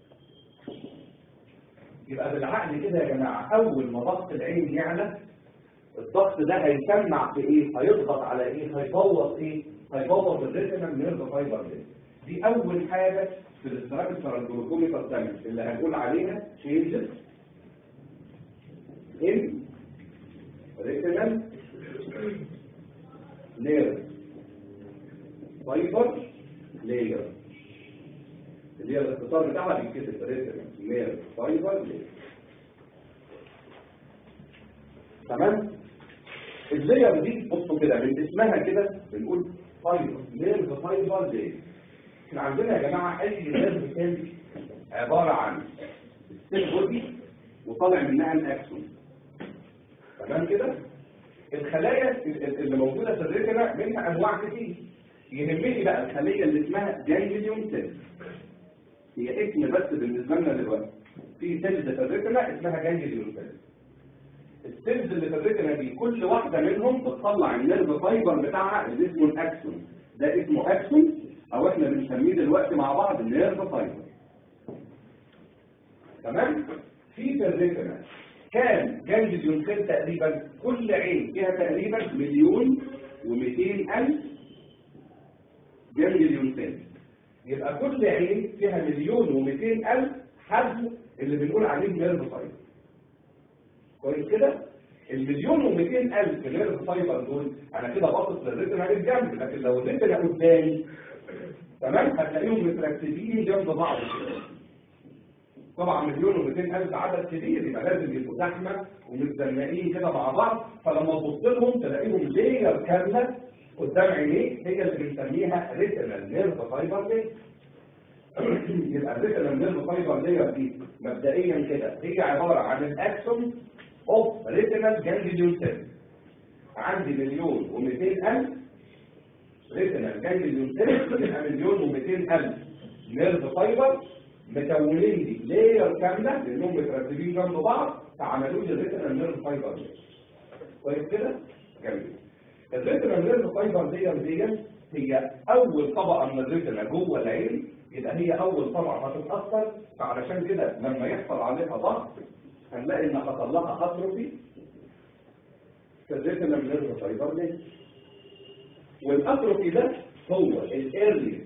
يبقى بالعقل كده يا جماعه اول ما ضغط العين يعلى الضغط ده هيسمع في ايه هيضغط على ايه هيبوظ ايه هيبوظ الريتينال نيرف فايبر لاير دي اول حاجه في الاستراكشر الجلوكوميتر دامج اللي هنقول عليها changes in retinal nerve fiber layer اللي هي الاختصار بتاعها بيتكتب retinal nerve fiber layer تمام اللاير دي بصوا كده من اسمها كده بنقول فايبر نيرف فايبر لاير احنا عندنا يا جماعه اي نيرف سيل عباره عن السيل بودي وطالع منها الاكسون تمام كده الخلايا اللي موجوده في الريتنا منها انواع كتير يهمني بقى الخليه اللي اسمها جانجليون سيل هي اسم بس بالنسبه لنا دلوقتي في سيلز في الريتنا اسمها جانجليون سيل السيلز اللي في الريتنا دي كل واحده منهم بتطلع النيرف فايبر بتاعها اللي اسمه الاكسون ده اسمه اكسون او احنا بنسميه دلوقتي مع بعض النيرف فايبر تمام في في الريتنا كان جانجليون سيل تقريبا كل عين فيها تقريبا مليون و200 الف جانجليون سيل يبقى كل عين فيها مليون و200 الف حجم اللي بنقول عليه نيرف فايبر كويس كده المليون و200 الف نيرف فايبر دول انا كده باصص للريتنا الجنب لكن لو الريتنا قدامي تمام هتلاقيهم مترتبين جنب بعض كده طبعا مليون و200 الف عدد كبير يبقى لازم يبقوا زحمه ومتزنقين كده مع بعض فلما تبص لهم تلاقيهم لاير كامله قدام عينيك هي اللي بنسميها ريتنال نيرف فايبر لاير يبقى الريتنال نيرف فايبر لاير دي مبدئيا كده هي عباره عن الاكسون اوف ريتنال جانجليون سيل عندي مليون و200 الف ريتنال جانجليون سيل يبقى مليون و200 الف نيرف فايبر مكونين لي لاير كامله لانهم مترتبين جنب بعض فعملوا لي الريتنال نيرف فايبر دي كويس كده جميل الريتنال نيرف فايبر دي دي هي اول طبقه من الريتنا جوه العين يبقى هي اول طبقه هتتاثر فعلشان كده لما يحصل عليها ضغط هنلاقي ان حصل لها اتروفي في الريتنال نيرف فايبر دي والاتروفي ده هو الايرلي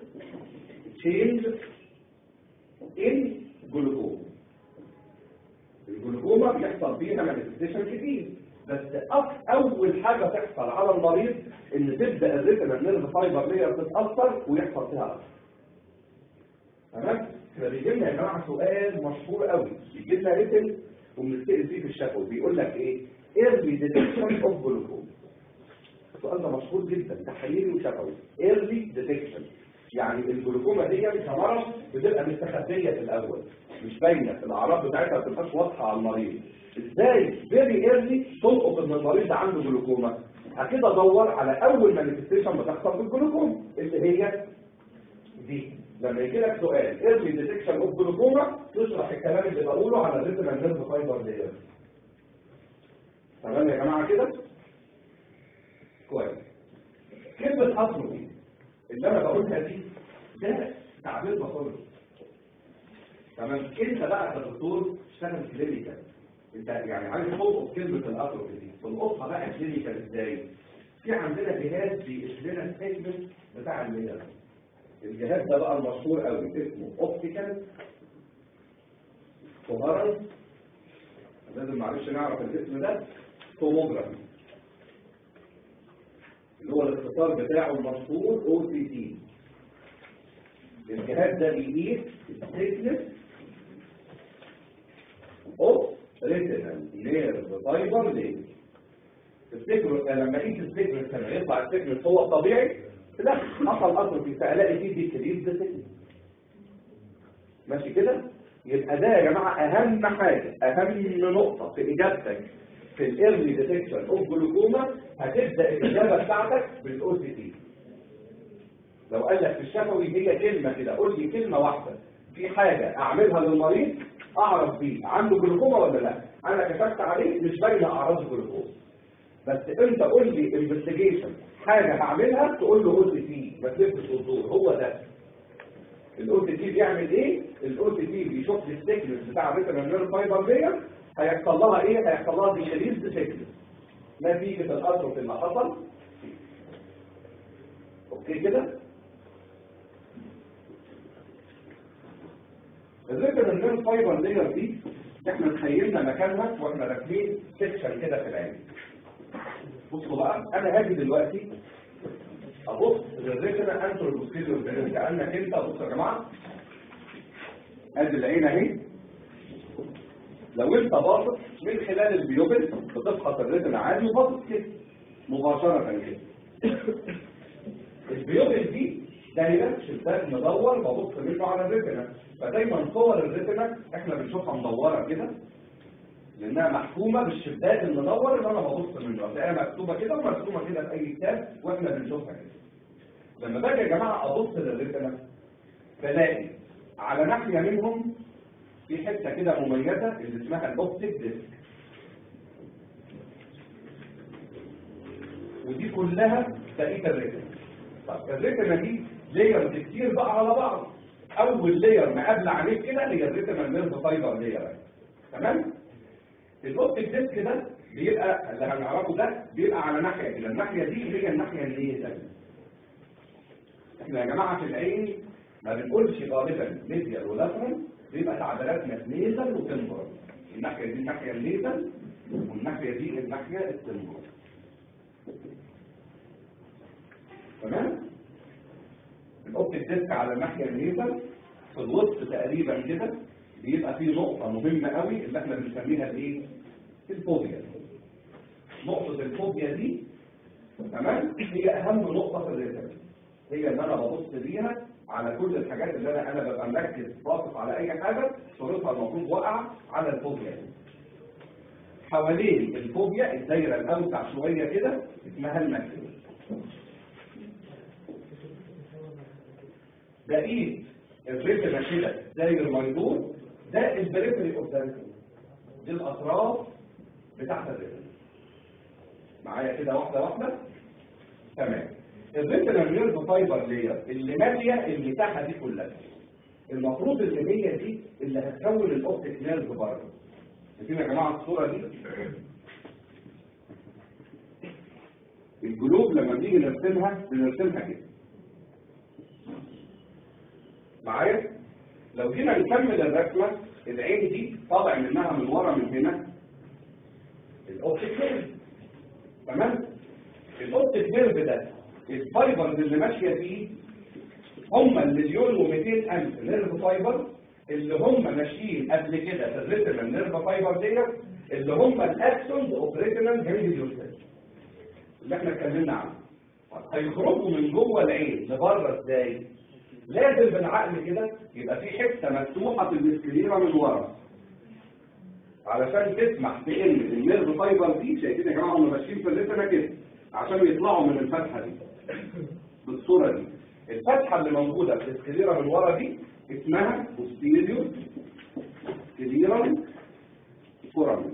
تشينج ان جلوكوز الجلوكوما بيحصل فيها مانيفستيشن كتير بس أك- اول حاجه تحصل على المريض ان تبدا الريتنا نيرف فايبر لير تتاثر ويحصل فيها أثر. تمام احنا بيجي لنا يا جماعه سؤال مشهور قوي بيجي لنا ريتن وبنسال فيه في الشفوي بيقول لك ايه ايرلي ديتكشن اوف جلوكوما السؤال ده مشهور جدا تحليلي وشفوي ايرلي ديتكشن يعني الجلوكوما دي كمرض بتبقى مستخبيه في الاول مش باينه الاعراض بتاعتها ما بتبقاش واضحه على المريض ازاي فيري ايرلي تلقط ان المريض ده عنده جلوكوما اكيد ادور على اول مانيفستيشن بتحصل في الجلوكوما اللي هي دي لما يجي لك سؤال ايرلي ديتكشن اوف جلوكوما تشرح الكلام اللي بقوله على الريتنا نيرف فايبر ديت تمام يا جماعه كده كويس كلمه اتروفي اللي انا بقولها دي ده تعبير بصري تمام انت بقى كدكتور اشتغل كلينيكال انت يعني عايز تلقط كلمه الاتروفي دي تلقطها بقى كلينيكال ازاي في عندنا جهاز بيقيس لنا السيجمنت بتاع الميلر الجهاز ده بقى المشهور قوي اسمه اوبتيكال كوهرنس لازم معلش نعرف الاسم ده توموجرافي اللي هو الاختصار بتاعه المشهور او سي تي الجهاز ده بيقيس الثيكنس اوف ريتينال نيرف فايبر ليه تفتكروا لما اقيس الثيكنس لما يطلع الثيكنس هو الطبيعي لا حصل اصلا في فالاقي فيه ديكريز ده ثيكنس ماشي كده يبقى ده يا جماعه اهم حاجه اهم نقطه في اجابتك في الايرلي ديتكشن اوف جلوكوما هتبدا الاجابه بتاعتك بالاو سي تي لو قال لك في الشفوي هي كلمه كده قول لي كلمه واحده في حاجه اعملها للمريض اعرف بيه عنده جلوكوما ولا لا انا كشفت عليه مش باينه اعراض الجلوكوما بس انت قول لي انفستيجيشن حاجه هعملها تقول له او سي تي ما تلفش الدور هو ده الاو سي تي بيعمل ايه الاو سي تي بيشوف لي السيكنس بتاع الريتنا نيرف فايبر ديت هيحصل لها ايه هيحصل لها ديكريز سيكنس نتيجه الاتروف اللي حصل اوكي كده الريتنا نيرف فايبر لير دي احنا تخيلنا مكانها واحنا راكبين سيكشن كده في العين بصوا بقى انا هاجي دلوقتي ابص للريتنا انترو بوستيريور كانك انت بصوا يا جماعه ادي العين اهي لو انت باصص من خلال البيوبل بتفحص الريتنا عادي وباصص كده مباشره كده البيوبل دي دايره شباك مدور ببص منه على الريتنا فدايما صور الريتنا احنا بنشوفها مدوره كده لانها محكومه بالشباك المدور اللي انا ببص منه هتلاقيها مكتوبه كده ومرسومه كده في اي كتاب واحنا بنشوفها كده لما باجي يا جماعه ابص للريتنا بلاقي على ناحيه منهم في حته كده مميزه اللي اسمها الاوبتيك ديسك ودي كلها بقيه الريتنا طب الريتنا دي لايرز كتير بقى على بعض اول لاير مقابله عليه كده هي الريتنا نيرف فايبر لاير تمام الاوبتيك ديسك ده بيبقى اللي هنعرفه ده بيبقى على ناحيه كده الناحيه دي هي الناحيه الليزر احنا يا جماعه في العين ما بنقولش غالبا ميديال ولاترال بيبقى تعبيراتنا نيزل وتمبرال الناحيه دي الناحيه الليزل والناحيه دي الناحيه التمبرال تمام الاوبتيك ديسك على الناحيه الليزل في الوسط تقريبا كده بيبقى فيه نقطه مهمه قوي اللي احنا بنسميها الايه الفوبيا نقطه الفوبيا دي تمام هي اهم نقطه في الريتم هي ان انا ببص بيها على كل الحاجات اللي انا انا ببقى مركز باصص على اي حاجه صورتها المفروض واقعه على الفوبيا دي حوالين الفوبيا الدايره الاوسع شويه كده اسمها الماكسيمم بقيه الريتنا كده داير ميدور ده البريفري اوف ذا دي الاطراف بتاعت الريتنا معايا كده واحده واحده تمام الريتنا نيرف فايبر لاير اللي ماليه المساحه دي كلها المفروض اللي هي دي اللي هتكون الاوبتيك نيرف بره شايفين يا جماعه الصوره دي الجلوب لما بنيجي نرسمها بنرسمها كده معايا لو جينا نكمل الرسمه العين دي طالع منها من ورا من هنا الاوبتيك نيرف تمام الاوبتيك نيرف ده الفايبرز اللي ماشيه فيه هم المليون و200 الف نيرف فايبر اللي هم ماشيين قبل كده في الريتنال نيرف فايبر ديت اللي هم الاكسونز اوف ريتنال جانجليوسيل اللي احنا اتكلمنا عنه هيخرجوا من جوه العين لبره ازاي لازم بالعقل كده يبقى في حته مفتوحه في السكليرا من ورا علشان تسمح بان النيرف فايبر دي شايفين يا جماعه هم ماشيين في الريتنا كده عشان يطلعوا من الفتحه دي بالصوره دي الفتحه اللي موجوده في السكليرا من ورا دي اسمها posterior سكليرا فورامين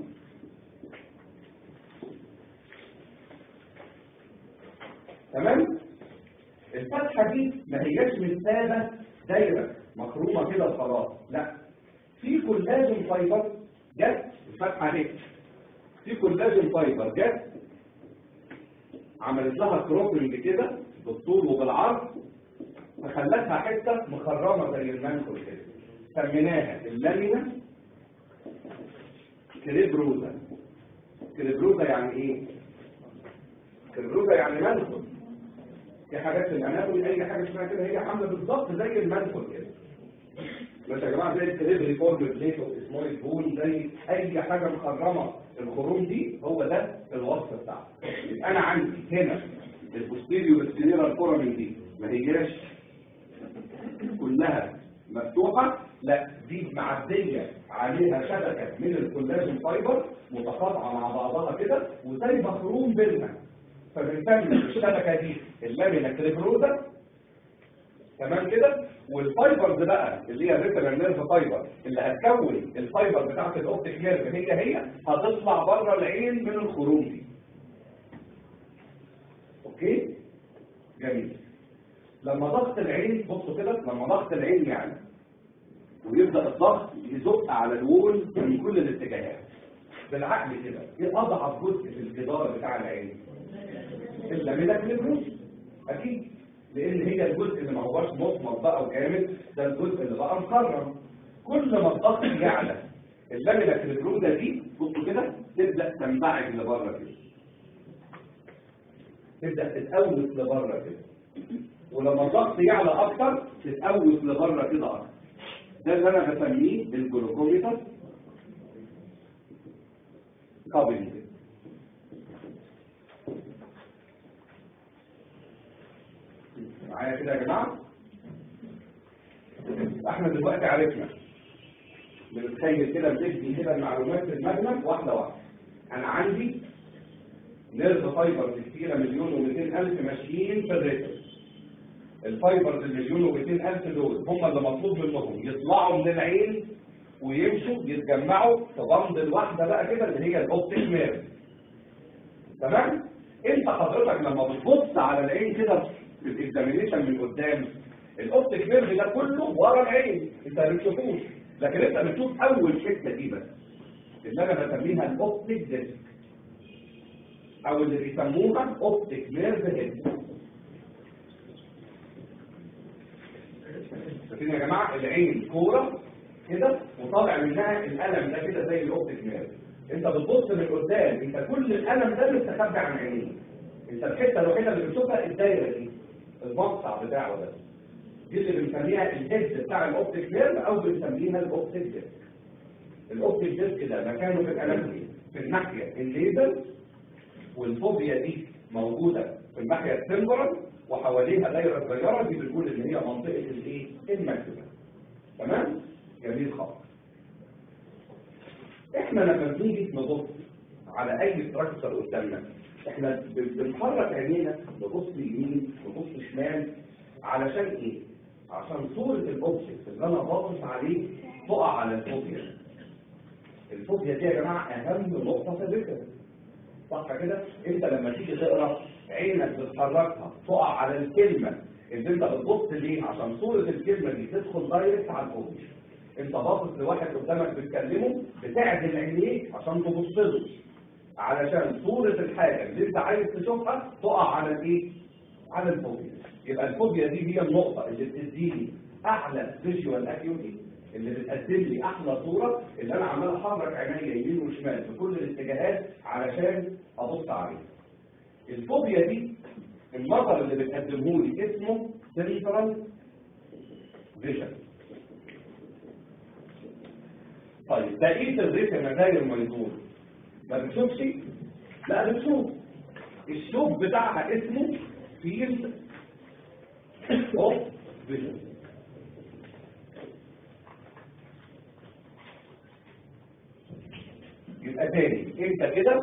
تمام الفتحه دي ما هياش مثابه دايره مخرومه كده وخلاص لا في كولاجين فايبر جت الفتحه دي في كولاجين فايبر جت عملت لها كروبنج كده بالطول وبالعرض فخلتها حته مخرمه زي المنخل كده سميناها اللامينا كريبروزا كريبروزا يعني ايه كريبروزا يعني منخل في حاجات في الاناتومي اي حاجه اسمها كده هي عامله بالظبط زي المنخل كده مش يا جماعه زي الكريبري فورم بليت اسمه بول زي اي حاجه مخرمه الخروم دي هو ده الوصف بتاعها يبقى انا عندي هنا البوستيريو سكليرال فورامين دي ما هياش كلها مفتوحة لا دي معدية عليها شبكة من الكولاجين فايبر متقاطعة مع بعضها كده وزي مخروم بينها فبنسمي الشبكة دي اللامينا كريبروزا تمام كده والفايبرز بقى اللي هي الريتنال نيرف فايبر اللي هتكون الفايبر بتاعت الاوبتيك نيرف هي هي هتطلع بره العين من الخروم دي اوكي جميل لما ضغط العين بصوا كده لما ضغط العين يعني ويبدا الضغط يزق على الوول من كل الاتجاهات بالعقل كده ايه اضعف جزء في الجدار بتاع العين اللامينا كليبروس اكيد لان هي الجزء اللي ما هوش مصمت بقى وجامد ده الجزء اللي بقى مكرم كل ما الضغط يعلى اللامينا كليبروزا دي بصوا كده تبدا تنبعج لبره كده تبدا تتقوس لبره كده ولما الضغط يعلى اكتر تتقوس لبره كده اكتر ده اللي انا بسميه الجلوكوميتر كابل معايا كده يا جماعه احنا دلوقتي عرفنا بنتخيل كده بنبني كده المعلومات في المبنى واحده واحده انا عندي نيرف فايبرز كتيره مليون و200 الف ماشيين في الريتم الفايبرز المليون و200 الف دول هم اللي مطلوب منهم يطلعوا من العين ويمشوا يتجمعوا في بند واحده بقى كده اللي هي الاوبتيك نيرف تمام انت حضرتك لما بتبص على العين كده في الاكزامينيشن من قدام الاوبتيك نيرف ده كله ورا العين انت ما بتشوفوش لكن انت بتشوف اول حته دي بس اللي انا بسميها الاوبتيك ديسك او اللي بيسموها اوبتيك نيرف هيد شايفين يا جماعه العين كوره كده وطالع منها القلم ده كده زي الاوبتيك نيرف انت بتبص من قدام انت كل القلم ده مستخبي عن عينيك انت الحته الوحيده اللي بتشوفها الدايره دي المقطع بتاعه ده دي اللي بنسميها الهيد بتاع الاوبتيك نيرف او بنسميها الاوبتيك ديسك الاوبتيك ديسك ده مكانه في الاناتومي في الناحيه الليزر والفوبيا دي موجوده في الناحيه التمبرال وحواليها دايره صغيره دي بنقول ان هي منطقه الايه الماكسيمم تمام جميل خالص احنا لما بنيجي نبص على اي ستراكشر قدامنا احنا بنحرك عينينا نبص يمين نبص شمال علشان ايه عشان صورة الاوبجكت اللي انا باصص عليه تقع على الفوبيا الفوبيا دي يا جماعة اهم نقطة في الذكر صح كده انت لما تيجي تقرا عينك بتحركها تقع على الكلمة اللي انت بتبص ليه عشان صورة الكلمة دي تدخل دايركت على الفوبيا انت باصص لواحد قدامك بتكلمه بتعدل عينيك عشان تبص له علشان صورة الحاجة اللي انت عايز تشوفها تقع على الايه على الفوبيا يبقى الفوبيا دي هي النقطة اللي بتديني اعلى فيجوال اكيوتي اللي بتقدم لي احلى صوره اللي انا عمال احرك عينيا يمين وشمال في كل الاتجاهات علشان ابص عليها الفوبيا دي النظر اللي بتقدمه لي اسمه سنترال فيجن طيب بقيه الريتنا داير ما يدور ما بتشوفش لا بتشوف الشوف بتاعها اسمه فيلد اوف فيجن يبقى تاني انت كده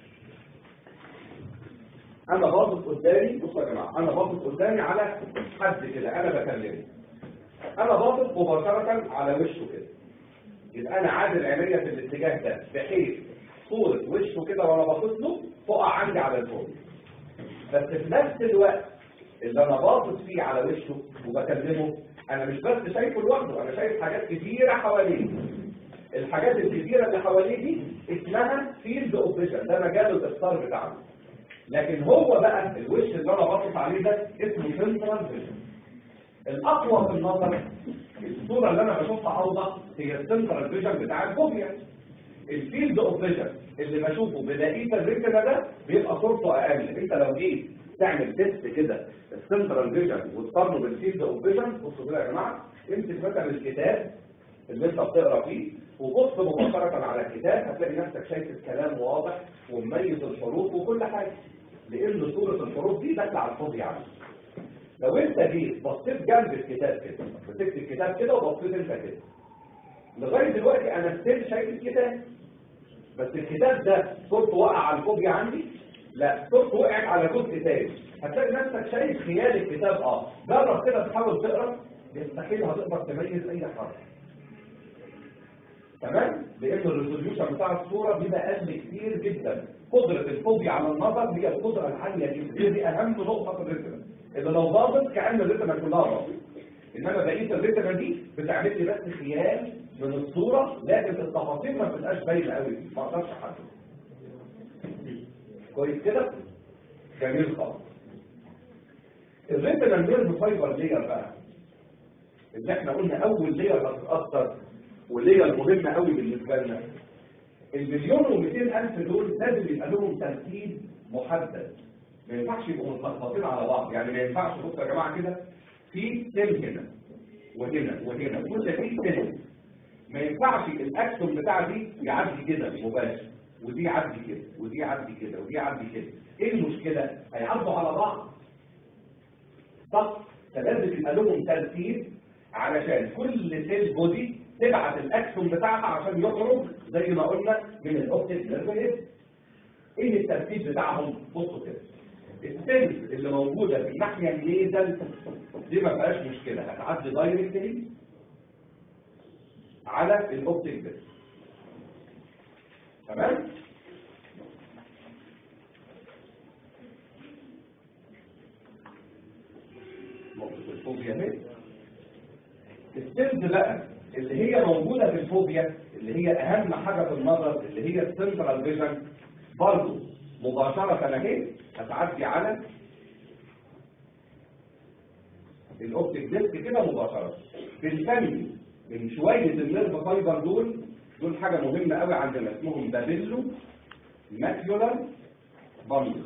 انا باصص قدامي بصوا يا جماعه انا باصص قدامي على حد كده انا بكلمه انا باصص مباشره على وشه كده يبقى انا عادل عينيا في الاتجاه ده بحيث صوره وشه كده وانا باصص له تقع عندي على الفوق بس في نفس الوقت اللي انا باصص فيه على وشه وبكلمه انا مش بس شايفه لوحده انا شايف حاجات كتيره حواليه الحاجات الكتيره اللي حواليه دي اسمها فيلد اوف فيجن ده مجال الاختار بتاعنا لكن هو بقى الوش اللي انا باصص عليه ده اسمه سنترال فيجن الاقوى في النظر الصوره اللي انا بشوفها اوضح هي السنترال فيجن بتاع الفوبيا الفيلد اوف فيجن اللي بشوفه بلاقيه الريتنا ده بيبقى صورته اقل انت لو جيت تعمل تيست كده السنترال فيجن وتقارنه بالفيلد اوف فيجن بصوا كده يا جماعه امسك مثلا الكتاب اللي انت بتقرا فيه وبص مباشره على الكتاب هتلاقي نفسك شايف الكلام واضح ومميز الحروف وكل حاجه لان صوره الحروف دي داخله على الفاضي يعني لو انت جيت بصيت جنب الكتاب كده مسكت الكتاب كده وبصيت انت كده لغايه دلوقتي انا ستيل شايف الكتاب بس الكتاب ده صورته وقع على الفوبيا عندي لا صورته وقعت على جزء تاني هتلاقي نفسك شايف خيال الكتاب اه جرب كده تحاول تقرا يستحيل هتقدر تميز اي حرف تمام لان الريزوليوشن بتاع الصوره بيبقى اقل كتير جدا قدره الفوبيا على النظر هي القدره العاليه جدا هي دي اهم نقطه في الريتنا اللي لو ضابط كان الريتنا كلها ضابط انما بقيه الريتنا دي بتعمل لي بس خيال من الصوره لكن التفاصيل ما بتبقاش باينه قوي ما اقدرش احدد كويس كده جميل خالص الريتنا نيرف فايبر لير بقى اللي احنا قلنا اول لير هتتاثر واللي هي المهمة قوي بالنسبة لنا المليون و200 ألف دول لازم يبقى لهم ترتيب محدد ما ينفعش يبقوا متلخبطين على بعض يعني ما ينفعش بصوا يا جماعة كده في سن هنا وهنا وهنا كل في سن ما ينفعش الاكسون بتاع دي يعدي كده مباشر ودي يعدي كده ودي يعدي كده ودي يعدي كده ايه المشكلة هيعدوا على بعض صح فلازم يبقى لهم ترتيب علشان كل سيل بودي تبعت الاكسون بتاعها عشان يخرج زي ما قلنا من الاوبتيك نيرف ايه الترتيب بتاعهم بصوا كده السيلز اللي موجوده في الناحيه النيزل دي ما فيهاش مشكله هتعدي دايركتلي على الاوبتيك نيرف تمام نقطه الفوبيا اهي السيلز بقى اللي هي موجودة في الفوبيا اللي هي أهم حاجة في النظر اللي هي السنترال فيجن برضه مباشرة اهي هتعدي على الأوبتيك ديسك كده مباشرة بنسمي من شوية النيرف فايبر دول دول حاجة مهمة قوي عندنا اسمهم بابيلو ماكيولار باندل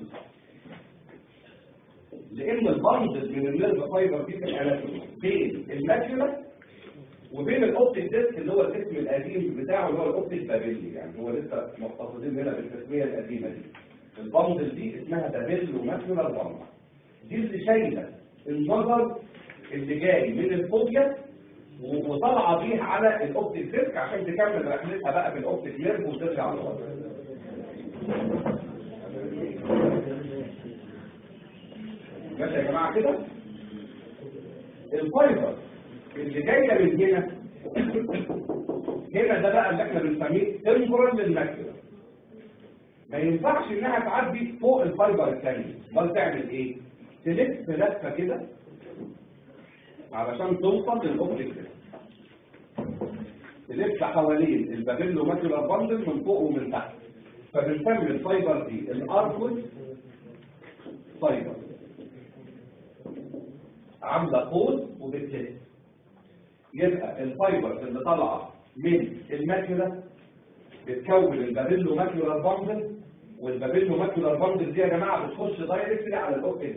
لأن الباندل من النيرف فايبر دي في الأناتومي بين الماكيولار وبين الاوبتيك ديسك اللي هو الاسم القديم بتاعه اللي هو الاوبتيك بابيلي يعني هو لسه مختصين هنا بالتسميه القديمه دي الباندل دي اسمها بابيل وماكيولار باندل دي اللي شايله النظر اللي جاي من الفوبيا وطالعه بيه على الاوبتيك ديسك عشان تكمل رحلتها بقى بالاوبتيك نيرف وترجع لورا ماشي يا جماعه كده الفايبر اللي جايه من هنا هنا ده بقى اللي احنا بنسميه تمبرال للماكيولا ما ينفعش انها تعدي فوق الفايبر الثاني امال تعمل ايه تلف لفه كده علشان توصل للاوبتيك تلف حوالين البابيلو ماكيولار باندل من فوق ومن تحت فبنسمي الفايبر دي الاركود فايبر عامله قوس وبتلف يبقى الفايبرز اللي طالعه من الماكيولا بتكون البابيلو ماكيولار باندل والبابيلو ماكيولار باندل دي يا جماعه بتخش دايركتلي على الاوبتيك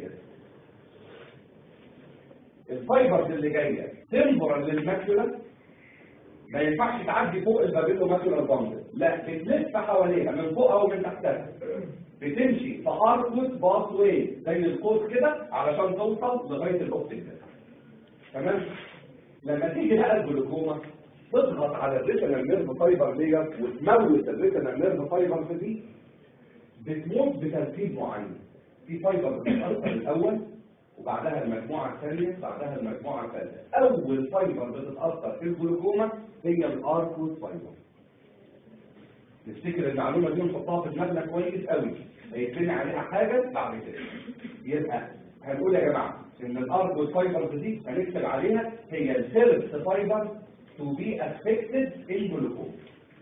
الفايبرز اللي جايه تمبرال للماكيولا ما ينفعش تعدي فوق البابيلو ماكيولار باندل لا بتلف حواليها من فوقها ومن تحتها بتمشي في اركوس باس واي زي القوس كده علشان توصل لغايه الاوبتيك تمام لما تيجي بقى الجلوكوما تضغط على الريتنال نيرف فايبر ديت وتموت الريتنال نيرف فايبر دي بتموت بترتيب معين في فايبر بتتأثر الأول وبعدها المجموعة الثانية بعدها المجموعة الثالثة أول فايبر بتتأثر في الجلوكوما هي الأركوس فايبر نفتكر المعلومة دي ونحطها في دماغنا كويس قوي هيتبني عليها حاجة بعد كده يبقى هنقول يا جماعة إن الأركوس فايبر دي هنكتب عليها هي الفيرست فايبر to be affected in glucose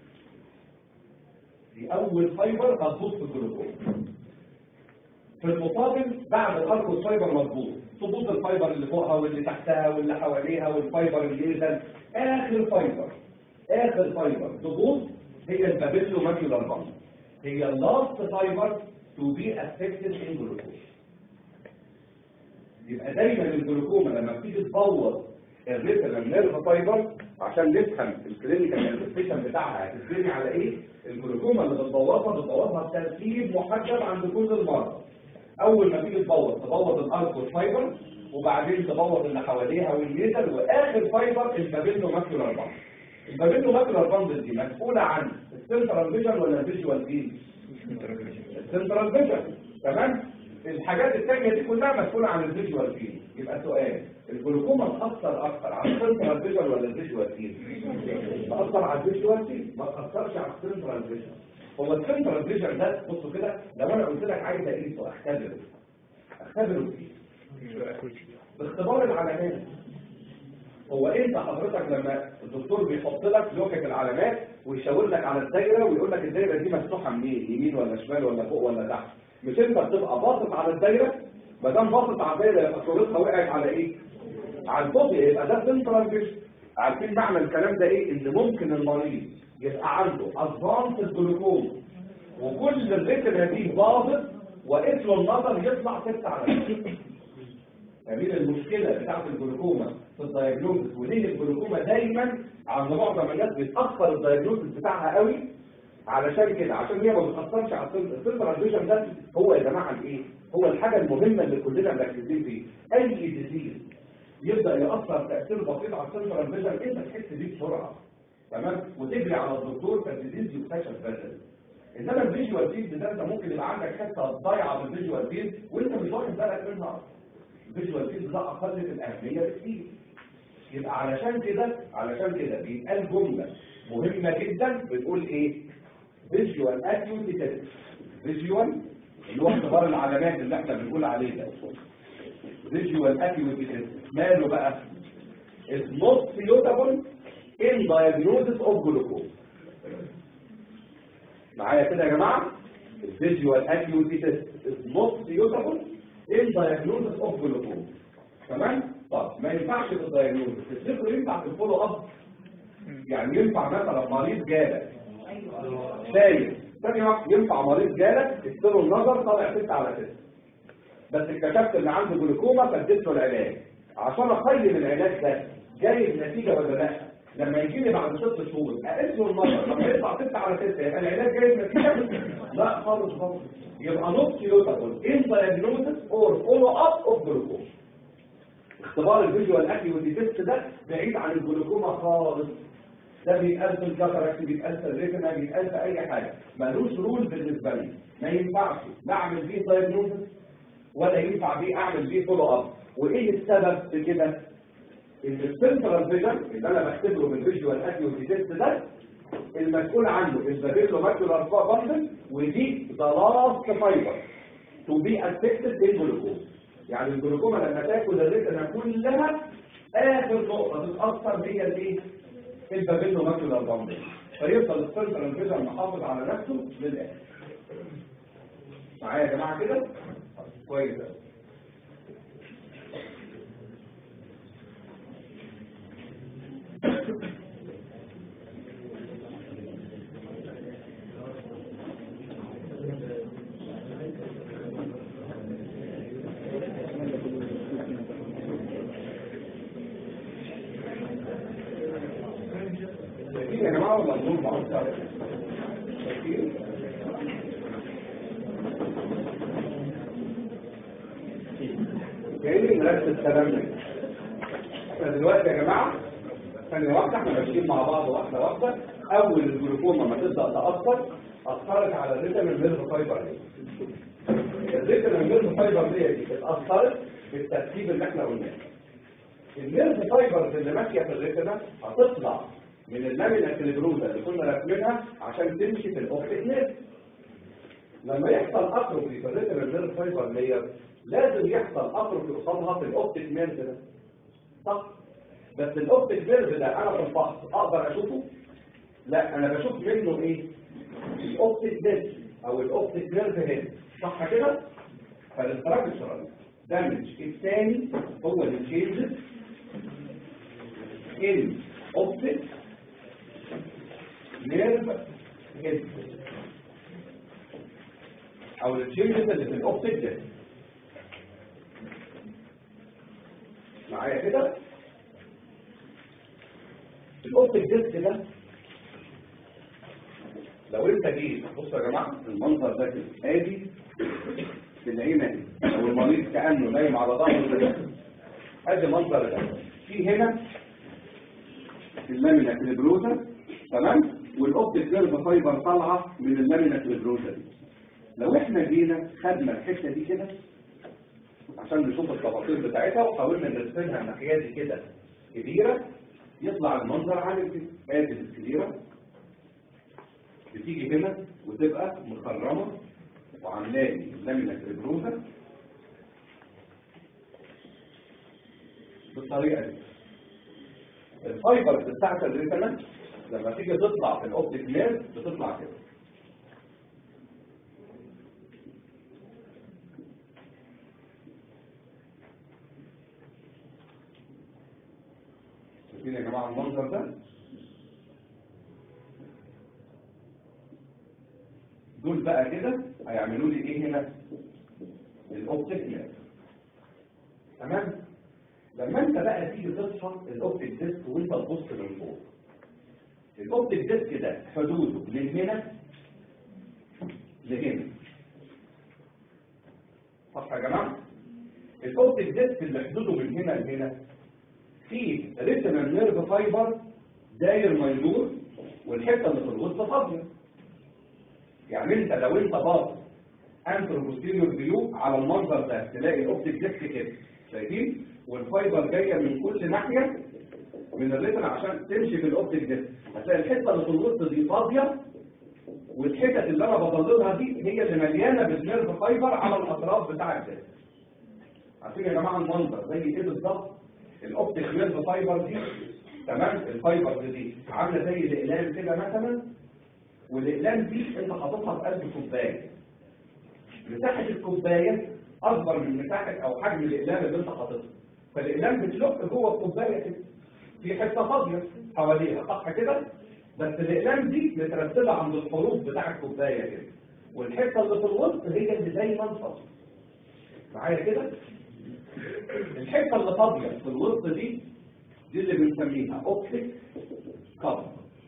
دي أول فايبر هتبوظ في الجلوكوز في المقابل بعد الأركوس فايبر مظبوط تبوظ الفايبر اللي فوقها واللي تحتها واللي حواليها والفايبر اللي نزل آخر فايبر آخر فايبر تبوظ هي البابيلو ماكيولار باند هي اللاست فايبر to be affected in glucose يبقى دايما الجلوكوما لما بتيجي تبوظ الريتنال نيرف فايبر عشان نفهم الكلينيكال مانيفستيشن بتاعها هتبني على ايه الجلوكوما اللي بتبوظها بتبوظها بترتيب محدد عند كل المرضى اول ما تيجي تبوظ تبوظ الاركوس فايبر وبعدين تبوظ اللي حواليها والليزر واخر فايبر البابيلو ماكيولار باند البابيلو ماكيولار باند دي مسؤوله عن السنترال فيجن ولا الفيجوال فيلد السنترال فيجن تمام الحاجات الثانيه دي كلها مسؤوله عن الفيجوال فيلد يبقى سؤال الجلوكوما تأثر أكثر على السنترال فيجن ولا الفيجوال فيلد؟ تأثر على الفيجوال فيلد ما تأثرش على السنترال فيجن هو السنترال فيجن ده بصوا كده لو أنا قلت لك عايز أقيسه أختبره أختبره فيه باختبار العلامات هو انت حضرتك لما الدكتور بيحط لك لوكة العلامات ويشاور لك على الدايره ويقول لك الدايره دي مفتوحه منين يمين ولا شمال ولا فوق ولا تحت مش انت بتبقى باصص على الدايره ما دام باصص على الدايره يبقى صورتها وقعت على ايه على الفوق يبقى ده سنترال فيجن عارفين معنى الكلام ده ايه ان ممكن المريض يبقى عنده ادفانس جلوكوما وكل الريتنا دي باظت واسم النظر يطلع ستة على جميل المشكلة بتاعت الجلوكوما في الدايجنوزس وليه الجلوكوما دايما عند معظم الناس بيتأخر الدايجنوزس بتاعها قوي علشان كده عشان هي ما بتأثرش على السنترال فيجن ده هو يا جماعة الايه؟ هو الحاجة المهمة اللي كلنا مركزين فيه أي ديزيز يبدأ يأثر تأثير بسيط على السنترال فيجن انت تحس بيه بسرعة تمام وتجري على الدكتور فالديزيز يكتشف بدري انما الفيجوال فيلد ده انت ممكن يبقى عندك حته ضايعه في الفيجوال فيلد وانت مش واخد بالك منها اصلا الفيجوال فيلد ده اقل في الاهميه بكتير يبقى علشان كده علشان كده بيتقال جمله مهمه جدا بتقول ايه فيجوال اكيوتي تيست فيجوال اللي هو اختبار العلامات اللي احنا بنقول عليه ده فيجوال اكيوتي تيست ماله بقى is not suitable in diagnosis of glucose معايا كده يا جماعه الفيجوال اكيوتي تيست is not suitable in diagnosis of glucose تمام طب ما ينفعش في الدايجنوزس تفتكروا ينفع في الفولو اب يعني ينفع مثلا مريض جالك شايف ثاني واحد ينفع مريض جالك اديله النظر طالع 6 على 6 بس اكتشفت ان عنده جلوكوما فاديت له العلاج عشان اقيم العلاج ده جايب نتيجه ولا لا لما يجي لي بعد ست شهور اقيس له النظر لما يطلع 6 على 6 يبقى العلاج جايب نتيجه لا خالص خالص يبقى نوت سيوتابل ان دايجنوزس اور فولو اب اوف جلوكوما اختبار الفيجوال اكيوتي تيست ده بعيد عن الجلوكوما خالص ده بيتقال في الكاتاراكت بيتقال في الريتنا بيتقال في اي حاجه ملوش رول بالنسبه لي ما ينفعش بعمل بيه دايجنوزس ولا ينفع بيه اعمل بيه فولو اب وايه السبب في كده ان السنترال فيجن اللي انا بختبره بالفيجوال اكيوتي تيست ده المسؤول عنه البابيلو ماكيولار باندل ودي ذا لاست فايبر تو بي افكتد بالجلوكوز يعني الجلوكوما لما تاكل الريتنا كلها اخر نقطه تتاثر هي الايه البابيلو ماكيولار باندل فيفضل السنترال فيجن محافظ على نفسه للاخر معايا يا جماعه كده كويس أوي. جماعة ولا نقول بعض جايين نركز الكلام ده احنا دلوقتي يا جماعة ثانية واحدة احنا ماشيين مع بعض واحدة واحدة أول الجلوكوما ما تبدأ تأثر أثرت على الريتم النيرف فايبر دي الريتم النيرف فايبر دي دي اتأثرت بالترتيب اللي احنا قلناه النيرف فايبرز اللي ماشية في الريتم هتطلع من اللامينا كليبروزا اللي كنا راكبينها عشان تمشي في الاوبتيك نيرف لما يحصل اتروفي في الريتم النيرف فايبر لير لازم يحصل اتروفي قصادها في الاوبتيك نيرف ده صح بس الاوبتيك نيرف ده انا في الفحص اقدر اشوفه لا انا بشوف منه ايه الاوبتيك نيرف او الاوبتيك نيرف هنا صح كده فالاستراكشرال دامج الثاني هو التشينجز ان اوبتيك نيرف هيد او التشينجز اللي في الاوبتيك ده معايا كده الاوبتيك ديسك ده لو انت جيت بصوا يا جماعه المنظر ده كده ادي العين اهي او المريض كانه نايم على ظهره كده ادي المنظر ده في هنا اللامينا كليبروزا تمام والاوبتيك نيرف فايبر طالعه من اللامينا كليبروزا دي لو احنا جينا خدنا الحته دي كده عشان نشوف التفاصيل بتاعتها وحاولنا نرسمها الناحيه دي كده كبيره يطلع المنظر عامل كده ادي الكبيره بتيجي هنا وتبقى مخرمه وعاملالي لامينا كريبروزا بالطريقه دي الفايبرز بتاعت الريتنا لما تيجي تطلع في الاوبتيك نيرف بتطلع كده شايفين يا جماعه المنظر ده دول بقى كده هيعملوا لي ايه هنا الاوبتيك نيرف تمام لما انت بقى تيجي تصحى الاوبتيك ديسك وانت تبص من فوق الاوبتيك ديسك ده حدوده من هنا لهنا صح يا جماعه الاوبتيك ديسك اللي حدوده من هنا لهنا في ريتنال نيرف فايبر داير ما يدور والحته اللي في الوسط فاضيه يعني انت لو انت باص انترو بوستيريور فيو على المنظر ده تلاقي الاوبتيك ديسك كده شايفين والفايبر جايه من كل ناحيه من الريتنا عشان تمشي في الاوبتيك ديسك هتلاقي الحته اللي في الوسط دي فاضيه والحتت اللي انا بضللها دي هي اللي مليانه بالنيرف فايبر على الاطراف بتاع الديسك عارفين يا جماعه المنظر زي ايه بالظبط الاوبتيك نيرف فايبر دي تمام الفايبر دي عامله زي الاقلام كده مثلا والاقلام دي انت حاططها في قلب كوبايه مساحه الكوبايه اكبر من مساحه او حجم الاقلام اللي انت حاططها فالاقلام بتلق جوه الكوبايه كده في حته فاضيه حواليها صح كده بس الاقلام دي مترتبه عند الحروف بتاع الكوبايه كده والحته اللي في الوسط هي اللي دايما فاضيه معايا كده الحته اللي فاضيه في الوسط دي دي اللي بنسميها اوبتيك كاب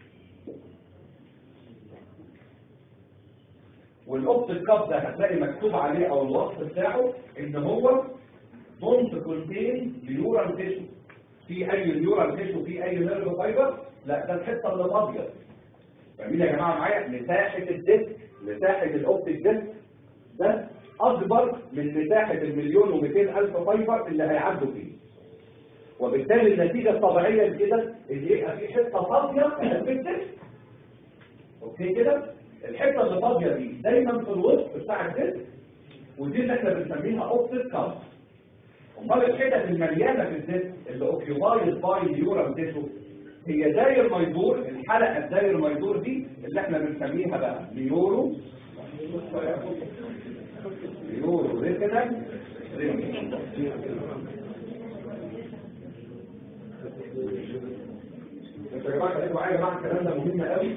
والاوبتيك كاب ده هتلاقي مكتوب عليه او الوصف بتاعه ان هو دونت كونتين نيورال تيشو في اي نيورال تيشو في اي نيرف فايبر لا ده الحته اللي فاضيه فاهمين يا جماعه معايا مساحه الديسك مساحه الاوبتيك ديسك ده اكبر من مساحه المليون و200 الف فايبر اللي هيعدوا فيه وبالتالي النتيجه الطبيعيه لكده ان يبقى في حته فاضيه في الديسك اوكي كده الحته اللي فاضيه دي دايما في الوسط بتاع الديسك ودي اللي احنا بنسميها اوبتيك كاب امال الحتت المليانه في الديسك اللي اوكيوبايد باي نيورال تيشو هي داير ما يدور الحلقه الداير ما يدور دي اللي احنا بنسميها بقى نيورو نيورو ريتنال انتوا يا جماعه خليكم معايا يا جماعه الكلام ده مهم قوي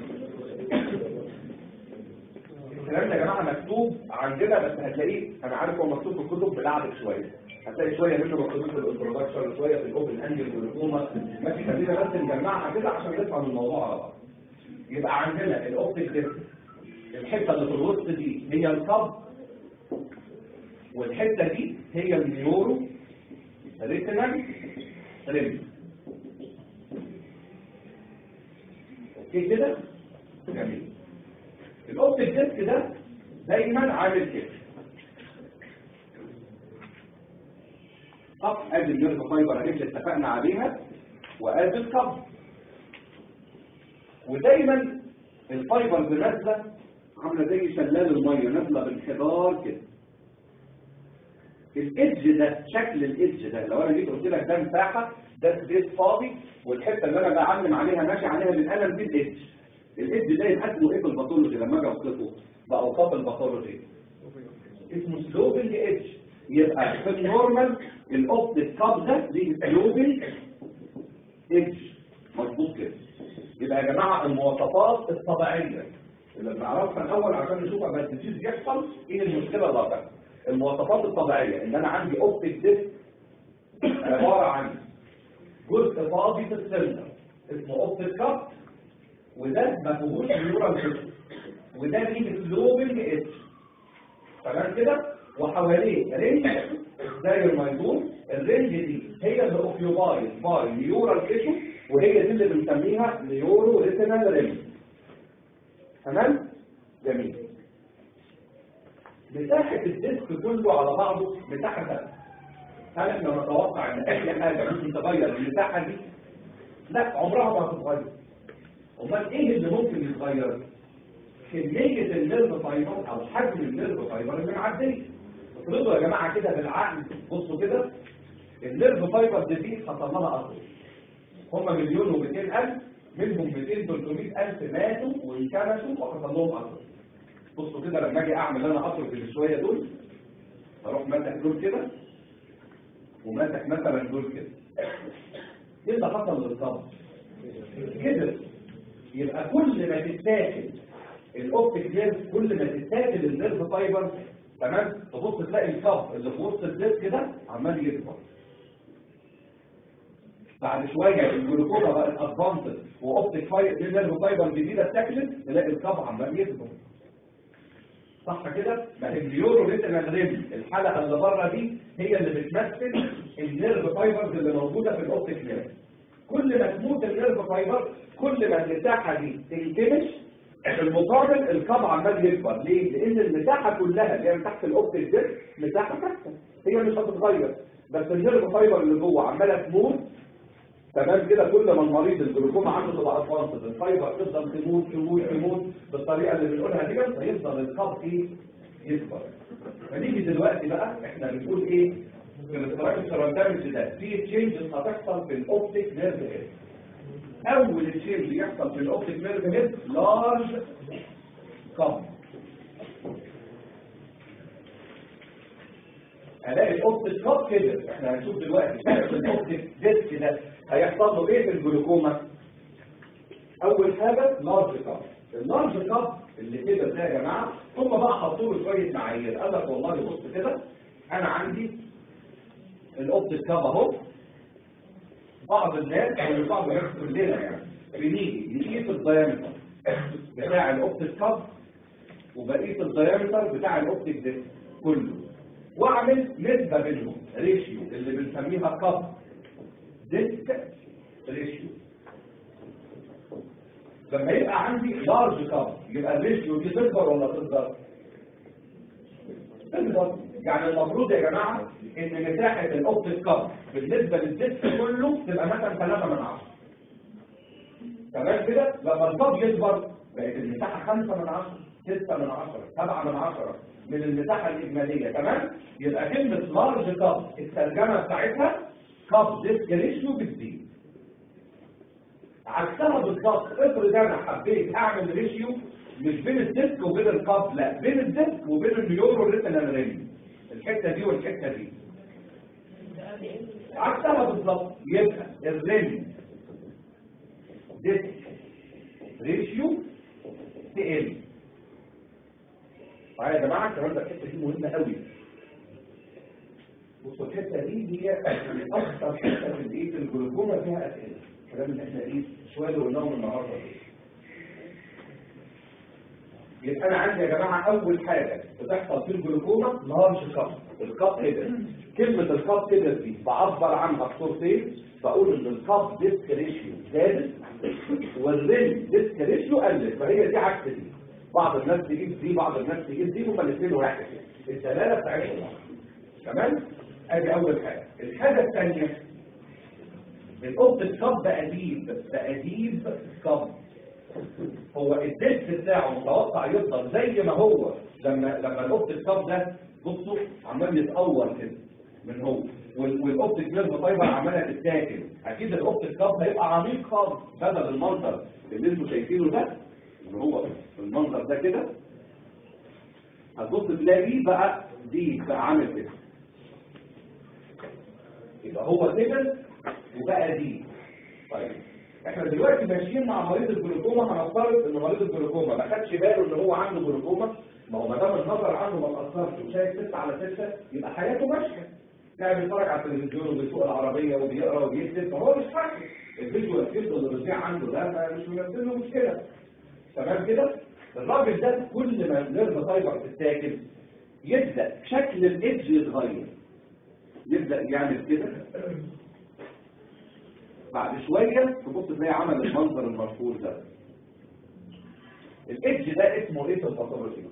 الكلام ده يا جماعه مكتوب عندنا بس هتلاقيه انا عارف هو مكتوب في الكتب بلعبك شويه هتلاقي شويه منه مكتوب في الانترودكشن وشويه في الاوبن انجل والرسومه ماشي خلينا بس نجمعها كده عشان نفهم الموضوع على بعض يبقى عندنا الاوبتيك ديسك الحته اللي في الوسط دي هي الكب والحته دي هي النيورو ريتينال ريم اوكي كده جميل الاوبتيك ديسك ده دايما عامل كده طب ادي النيرف فايبر اللي اتفقنا عليها وادي الكب ودايما الفايبر نازله عامله زي شلال الميه نازله بانحدار كده الايدج ده شكل الايدج ده لو انا جيت قلت لك ده مساحه ده سبيس فاضي والحته اللي انا بعلم عليها ماشي عليها بالقلم دي الايدج الايدج ده يبقى اسمه ايه في الباثولوجي لما اجي اوصفه باوصاف الباثولوجي اسمه سلوبنج ايدج يبقى في النورمال الاوبتيك كاب ده ليه سلوبنج ايدج مظبوط كده يبقى يا جماعه المواصفات الطبيعيه اللي بنعرفها الاول عشان نشوف اما الديزيز يحصل ايه المشكله اللي هتحصل المواصفات الطبيعيه ان انا عندي اوبتيك ديسك عباره عن جزء فاضي في السنتر اسمه اوبتيك كاب وده ما فيهوش نيورال سيستم وده ليه سلوبنج اتش تمام كده وحواليه رينج داير ما يدور الرينج دي هي اللي اوكيوباي باي نيورال تيشو وهي دي اللي بنسميها نيورو ريتينال رينج تمام جميل مساحة الديسك كله على بعضه مساحة ثابتة هل احنا نتوقع ان اي حاجة ممكن تغير المساحة دي؟ لا عمرها ما هتتغير امال ايه اللي ممكن يتغير؟ كمية النيرف فايبر او حجم النيرف فايبر اللي معدية افرضوا يا جماعة كده بالعقل بصوا كده النيرف فايبر دي حصل لها اثر هم مليون و200 الف منهم 200 300 الف ماتوا وانكمشوا وحصل لهم اثر بصوا كده لما اجي اعمل انا اثر في الشويه دول اروح ماسك دول كده وماسك مثلا دول كده ايه اللي حصل للصبر كده يبقى كل ما تتاكل الاوبتيك نيرف كل ما تتاكل النيرف فايبر تمام تبص تلاقي الكف اللي في وسط الديسك ده عمال يكبر بعد شويه الجلوكوما بقت ادفانسد واوبتيك فايبر نيرف فايبر جديده اتاكلت تلاقي الكف عمال يكبر صح كده؟ ما هي النيورو ريتنال ريم الحلقه اللي بره دي هي اللي بتمثل النيرف فايبرز اللي موجوده في الاوبتيك نيرف كل ما تموت النيرف فايبر كل ما المساحه دي تنكمش في المقابل القبع عمال يكبر ليه؟ لان المساحه كلها اللي هي من تحت الاوبتيك ديسك مساحه ثابته هي مش هتتغير بس النيرف فايبر اللي جوه عماله تموت تمام كده كل ما المريض الجلوكوما عنده تبقى ادفانسد الفايبر تفضل تموت تموت تموت بالطريقه اللي بنقولها دي فيفضل الخط ايه يكبر فنيجي دلوقتي بقى احنا بنقول ايه في الاستراكشر دامج ده في تشينجز هتحصل في الاوبتيك نيرف هيد اول تشينج يحصل في الاوبتيك نيرف هيد لارج كم الاقي الاوبتيك كاب كده احنا هنشوف دلوقتي الاوبتيك ديسك ده هيحصل له ايه في الجلوكوما اول حاجه لارج كاب اللارج كاب اللي كده ده يا جماعه هم بقى حطوا له شويه معايير قال لك والله بص كده انا عندي الاوبتيك كاب اهو بعض الناس او بعض الناس كلنا يعني بنيجي نقيس الدايمتر بتاع الاوبتيك كاب وبقيس الدايمتر بتاع الاوبتيك ديسك كله واعمل نسبه بينهم ريشيو اللي بنسميها كاب ديسك ريشيو لما يبقى عندي لارج كاب يبقى الريشيو دي تكبر ولا تصغر؟ تكبر يعني المفروض يا جماعه ان مساحه الاوبتيك كاب بالنسبه للديسك كله تبقى مثلا 3 من 10 تمام كده لما الكاب يكبر بقت المساحه 5 من 10 6 من 10 7 من 10 من المساحه الاجماليه تمام يبقى كلمه لارج كاب الترجمه بتاعتها كاب ديسك ريشيو بتزيد عكسها بالظبط افرض انا حبيت اعمل ريشيو مش بين الديسك وبين الكاب لا بين الديسك وبين النيورو ريتنال رينج الحته دي والحته دي عكسها بالظبط يبقى الرينج ديسك ريشيو تقل معايا يا جماعه الكلام ده الحته دي مهمه قوي بصوا الحته دي هي اكثر حته في الايه في الجلوكوما فيها اسئله الكلام اللي احنا ايه شويه اللي قلناهم النهارده يبقى انا عندي يا جماعه اول حاجه بتحصل في الجلوكوما اللي هو مش الكب الكب هيدر كلمه الكب هيدر دي بعبر عنها بصورتين بقول ان الكب ديسك ريشيو زادت والريل ديسك ريشيو قلت فهي دي عكس دي بعض الناس تجيب دي بعض الناس تجيب دي هما الاثنين واحد الدلاله بتاعتهم واحد تمام ادي اول حاجه الحاجه الثانيه القط الكب اديب باديب كب هو الديسك بتاعه متوقع يفضل زي ما هو لما لما الاوبتيك كاب ده بصوا عمال يتقور كده من هو وال- والاوبتيك نيرف فايبر عماله تتاكل اكيد الاوبتيك كاب هيبقى عميق خالص بدل المنظر اللي انتوا شايفينه ده اللي هو المنظر ده كده هتبص تلاقيه بقى دي بقى عامل كده يبقى هو كده وبقى دي طيب احنا دلوقتي ماشيين مع مريض الجلوكوما هنفترض ان مريض الجلوكوما ما خدش باله ان هو عنده جلوكوما ما هو ما دام النظر عنده ما اتاثرش وشايف 6 على 6 يبقى حياته ماشيه قاعد بيتفرج على التلفزيون وبيسوق العربيه وبيقرا وبيكتب فهو مش فاكر الفيجوال فيلد اللي بيضيع عنده ده ما- مش ممثل له مشكله تمام كده الراجل ده كل ما النيرف فايبر تتاكل يبدا شكل الايدج يتغير يبدا يعمل كده بعد شوية تبص تلاقي عمل المنظر المشهور ده الايدج ده اسمه ايه في الباثولوجي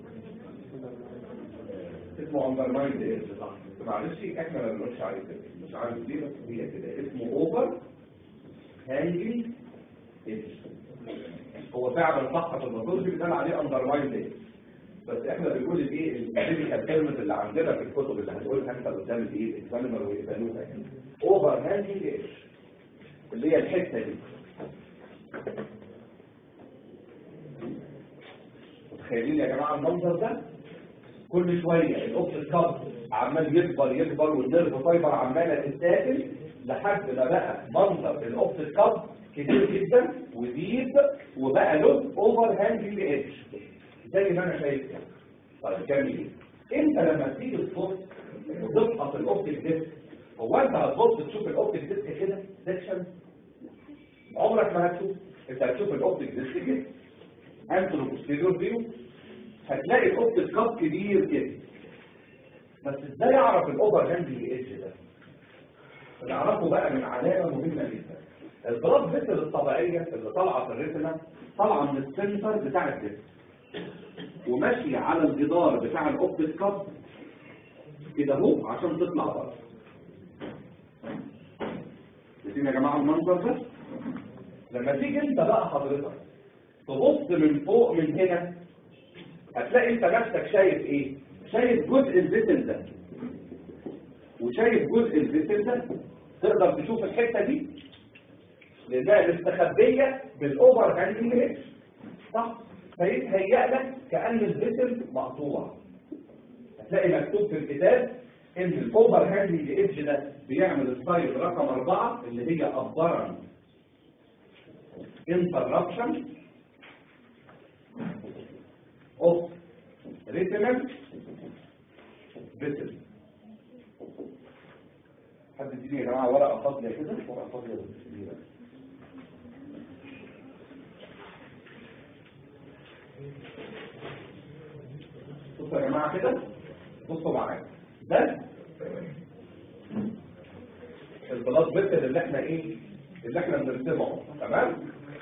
اسمه اندرمايند ايدج صح معلش احنا ما بنقولش عليه كده مش عارف ليه بس هي كده اسمه اوفر هانجي ايدج هو فعلا صح في الباثولوجي بيتقال عليه اندرمايند ايدج بس احنا بنقول الايه الكلينيكال تيرمز اللي عندنا في الكتب اللي هتقولها انت قدام الايه اكزامينر ويقبلوها يعني اوفر هانجي ايدج اللي هي الحتة دي متخيلين يا جماعة المنظر ده كل شوية الأوبتيك كاب عمال يكبر يكبر والنيرف فايبر عمالة تتاكل لحد ما بقى منظر الأوبتيك كاب كبير جدا وديب وبقى له اوفر هانجنج ايدج زي ما انا شايف كده طيب جميل انت لما تيجي تبص تفحص الاوبتيك ديسك هو انت هتبص تشوف الاوبتيك ديسك كده سيكشن عمرك ما هتشوف انت هتشوف الاوبتيك ديسك كده انترو بوستيريور فيو هتلاقي الاوبتيك كاب كبير كده بس ازاي اعرف الاوفر هاندنج ايدج ده نعرفه بقى من علامه مهمه جدا البلاد فيسل الطبيعيه اللي طالعه في الريتنا طالعه من السنسر بتاع الجسم وماشيه على الجدار بتاع الاوبتيك كاب كده اهو عشان تطلع بره شايفين يا جماعه المنظر ده لما تيجي انت بقى حضرتك تبص من فوق من هنا هتلاقي انت نفسك شايف ايه شايف جزء الفيسل ده وشايف جزء الفيسل ده تقدر تشوف الحته دي لانها مستخبيه بالاوفر هاندنج ريتش صح فيتهيأ لك كأن الفيسل مقطوع هتلاقي مكتوب في الكتاب ان الاوفر هاندنج ايدج ده بيعمل السايد رقم أربعة اللي هي ابرن interruption of retinal vessel حد يديني يا جماعه ورقه فاضيه كده ورقه فاضيه كبيره بصوا يا جماعه كده بصوا معايا ده البلاط فيسل اللي احنا ايه اللي احنا بنرسمه تمام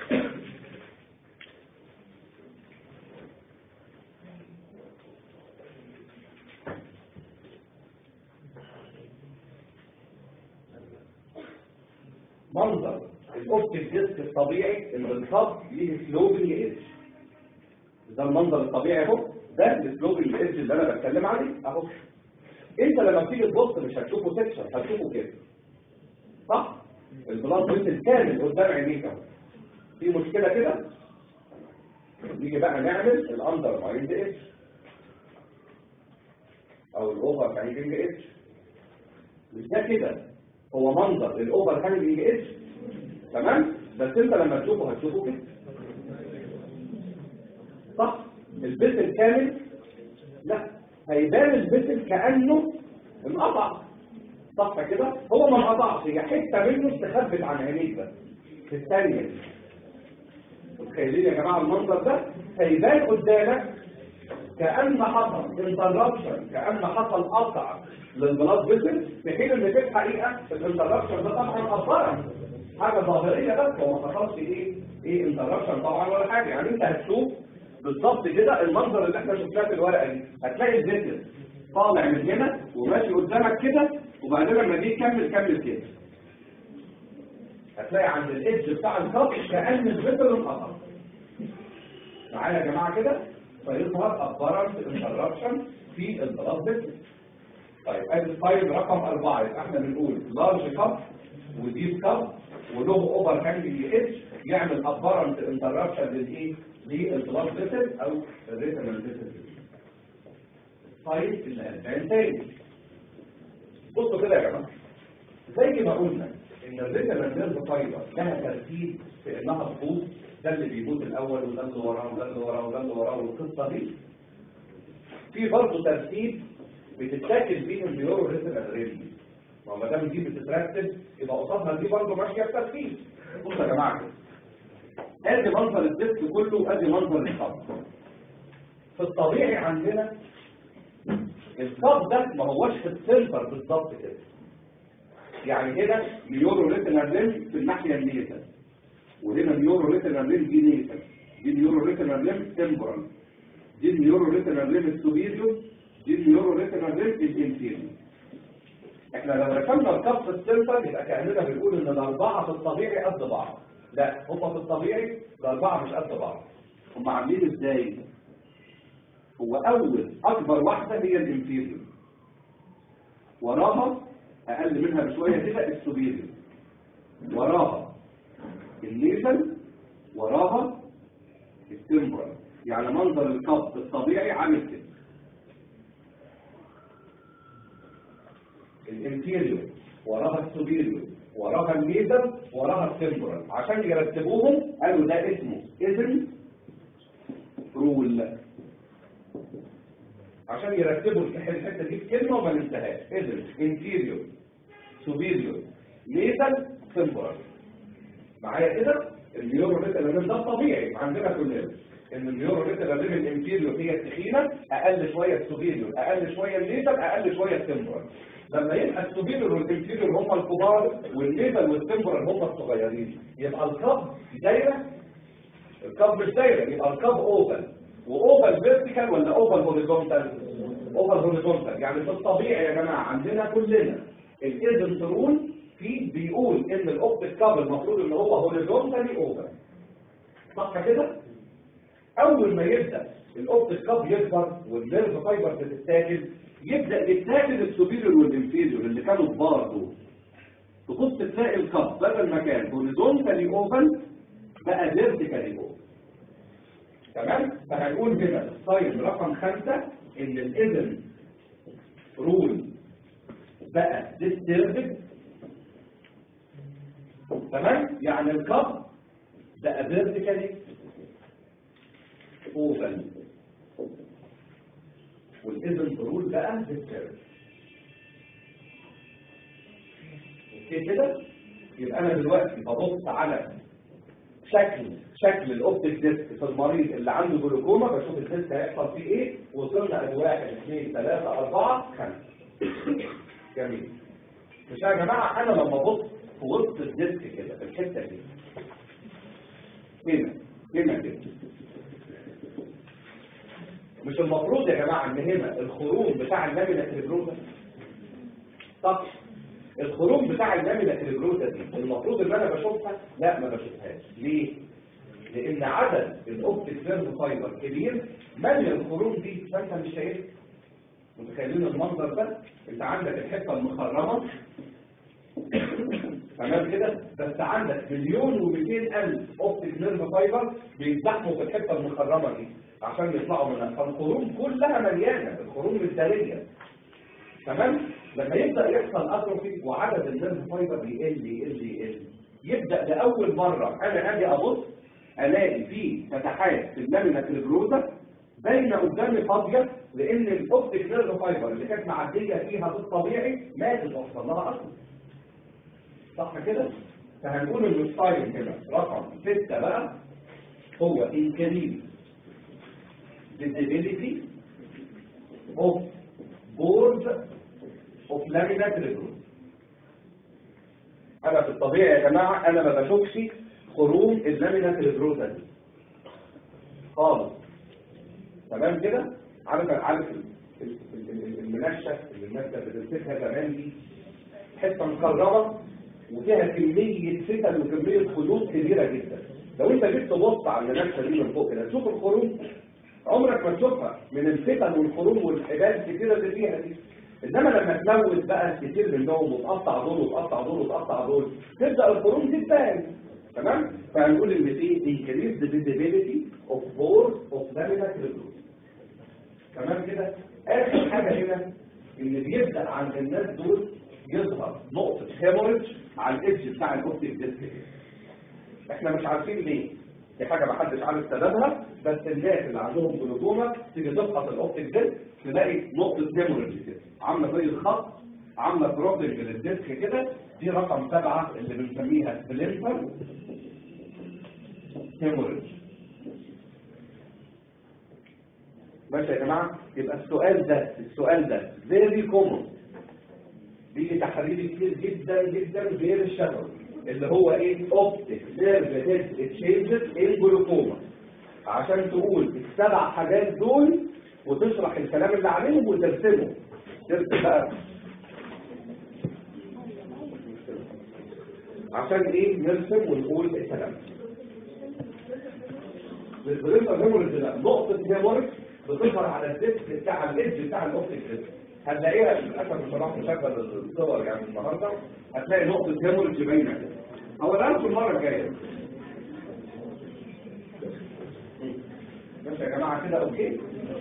منظر الاوبتيك ديسك الطبيعي اللي الخط ليه سلوبنج ايدج ده المنظر الطبيعي اهو ده السلوبنج ايدج اللي انا بتكلم عليه اهو انت لما تيجي تبص مش هتشوفه سكشن هتشوفه كده صح البلاد فيسل كامل قدام عينيك اهو في مشكله كده نيجي بقى نعمل الاندر مايند ايدج او الاوفر مايند ايدج مش ده كده هو منظر الاوفر هانجنج ايدج تمام بس انت لما تشوفه هتشوفه كده صح البيت الكامل لا هيبان البيت كانه انقطع صح كده هو ما انقطعش هي حته منه استخبت عن عينيك بس في الثانيه دي متخيلين يا جماعه المنظر ده هيبان قدامك كأن حصل انتربشن كأن حصل قطع للبلاد فيسل في حين ان في الحقيقة الانتربشن ده طبعا أثرا حاجة ظاهرية بس هو ما حصلش ايه ايه انتربشن طبعا ولا حاجة يعني انت هتشوف بالظبط كده المنظر اللي احنا شفناه في الورقة دي هتلاقي الفيسل طالع من هنا وماشي قدامك كده وبعدين لما تيجي تكمل كمل كده هتلاقي عند الايدج بتاع الكف كأن الفيسل انقطع معايا يا جماعة كده فيظهر apparent interruption في البلاد فيسل طيب ادي الفايل رقم أربعة يبقى احنا بنقول لارج كاب وديب كاب وله اوفر هانج اتش يعمل apparent interruption للايه؟ للبلاد فيسل او الريتنال فيسل طيب الأربعين تاني بصوا كده يا جماعة زي ما قلنا ان الريتنال نيرف فايبر لها ترتيب في انها تفوت ده اللي بيموت الاول وده اللي وراه وده اللي وراه وده اللي وراه والقصه دي في برضه ترتيب بتتاكل بيه النيورو ريتنال ريلي ما هو ما دام دي بتترتب يبقى قصادها دي برضه ماشيه بترتيب بصوا يا جماعه كده ادي منظر الديسك كله وادي منظر الصب في الطبيعي عندنا الصب ده ما هوش في السنتر بالظبط كده يعني هنا نيورو ريتنال ريلي في الناحيه اليمين وهنا نيورو ريتنال ريم دي نيتال دي نيورو ريتنال ريم تمبرال دي نيورو ريتنال ريم السوبيريور دي نيورو ريتنال ريم الانفيريور احنا لو رسمنا الكف السنتر يبقى كاننا بنقول ان الاربعه في الطبيعي قد بعض لا هم في الطبيعي الاربعه مش قد بعض هم عاملين ازاي هو اول اكبر واحده هي الانفيريور وراها اقل منها بشويه كده السوبيريور وراها الليزل وراها التمبرال يعني منظر الكف الطبيعي عامل كده الانتيريور وراها السوبيريور وراها الليزل وراها التمبرال عشان يرتبوهم قالوا ده اسمه اذن رول عشان يرتبوا الحته دي في كلمه وما ننساهاش اذن انتيريور سوبيريور ليزل تمبرال معايا كده النيورو ريتال ده الطبيعي عندنا كلنا ان النيورو ريتال الانفيريور هي التخينه اقل شويه السوبيريور اقل شويه الليزر اقل شويه التمبرال لما يبقى السوبيريور والانفيريور هم الكبار والليزر والتمبرال هم الصغيرين يبقى الكب دايره الكب مش دايره يبقى الكب اوفل واوفل فيرتيكال ولا اوفل هوريزونتال اوفل هوريزونتال يعني في الطبيعي يا جماعه عندنا كلنا الايدن رول في بيقول ان الاوبتيك كاب المفروض ان هو هوريزونتالي اوفر صح كده اول ما يبدا الاوبتيك كاب يكبر والنيرف فايبر بتتاكل يبدا يتاكل السوبيريور والانفيريور اللي كانوا كبار دول تبص تلاقي الكاب بدل ما كان هوريزونتالي اوفر بقى فيرتيكالي اوفر تمام فهنقول هنا الساين رقم خمسة ان الاذن رول بقى ديستربد تمام يعني الكب بقى فيرتيكالي اوفل والاذن رول بقى ديستربد اوكي كده يبقى انا دلوقتي ببص على شكل شكل الاوبتيك ديسك في المريض اللي عنده جلوكوما بشوف الديسك هيحصل فيه ايه وصلنا ادي واحد اثنين ثلاثة أربعة خمسة جميل مش يا جماعة أنا لما ببص في وسط الديسك كده في الحتة دي هنا هنا كده مش المفروض يا جماعة ان هنا الخروم بتاع اللامينا كريبروزا صح الخروم بتاع اللامينا كريبروزا دي المفروض ان انا بشوفها لا ما بشوفهاش ليه لان عدد الاوبتيك نيرف فايبر كبير مالي الخروم دي فانت مش شايفها متخيلين المنظر ده انت عندك الحته المخرمه تمام كده بس عندك مليون و200 الف اوبتيك نيرف فايبر بيتزحموا في الحته المخرمه دي عشان يطلعوا منها فالخروم كلها مليانه الخروم الداريه تمام لما يبدا يحصل اتروفي وعدد النيرف فايبر يقل يقل يقل يبدا لاول مره انا اجي ابص الاقي فيه فتحات في اللامينا كريبروزا باينه قدامي فاضيه لان الاوبتيك نيرف فايبر اللي كانت معديه فيها في الطبيعي ماتت وصل لها اصلا صح كده فهنقول ان الستايل هنا رقم 6 بقى هو increase visibility of board of laminate regrowth انا في الطبيعي يا جماعه انا ما بشوفش خروم اللامينات الجروزه دي خالص تمام كده عارف عارف ال- ال- ال- المنشف اللي الناس كانت بتمسكها زمان دي حته مكرره وفيها كميه فتن وكميه خيوط كبيره جدا لو انت جيت تبص على المنشفه دي من فوق كده تشوف الخروم عمرك ما تشوفها من الفتن والخروم والحبال الكتيره اللي فيها دي انما لما تموت بقى كتير منهم وتقطع دول وتقطع دول وتقطع دول تبدا الخروم تبان تمام فهنقول ان في increased visibility of pores of laminate regrowth تمام كده اخر حاجه هنا ان بيبدا عند الناس دول يظهر نقطه هيموريدج على الايدج بتاع الاوبتيك ديسك احنا مش عارفين ليه دي حاجه ما حدش عارف سببها بس الناس اللي عندهم جلوكوما تيجي تفحص الاوبتيك ديسك تلاقي نقطه هيموريدج كده عامله زي الخط عامله بروبلنج للديسك كده دي رقم سبعه اللي بنسميها سبلنتر هيموريدج ماشي يا جماعه يبقى السؤال ده السؤال ده فيري كومون بيجي تحريري كتير جدا جدا غير الشفوي اللي هو ايه اوبتيك نيرف هيد تشينجز ان جلوكوما عشان تقول السبع حاجات دول وتشرح الكلام اللي عليهم وترسمه ترسم بقى عشان ايه نرسم ونقول الكلام بالبريفر هيموريج لا نقطة هيموريج بتظهر على الديسك بتاع الايدج بتاع الاوبتيك ديسك هتلاقيها للاسف مش هروح نشغل الصور يعني النهارده هتلاقي نقطة هيموريج باينة كده هو الان في المرة الجاية ماشي يا جماعة كده اوكي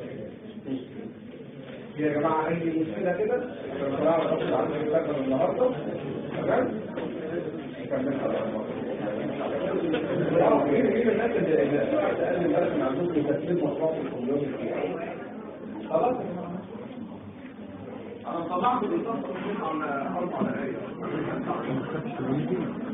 يا جماعة اي مشكلة كده عشان بصراحة بس عندي مستقبل النهارده تمام نكملها بقى المرة. اه مين مين الناس اللي اللي قال امبارح ان عندهم تسليم مصروف الكمبيوتر خلاص انا طلعت بالظبط على اربع دقايق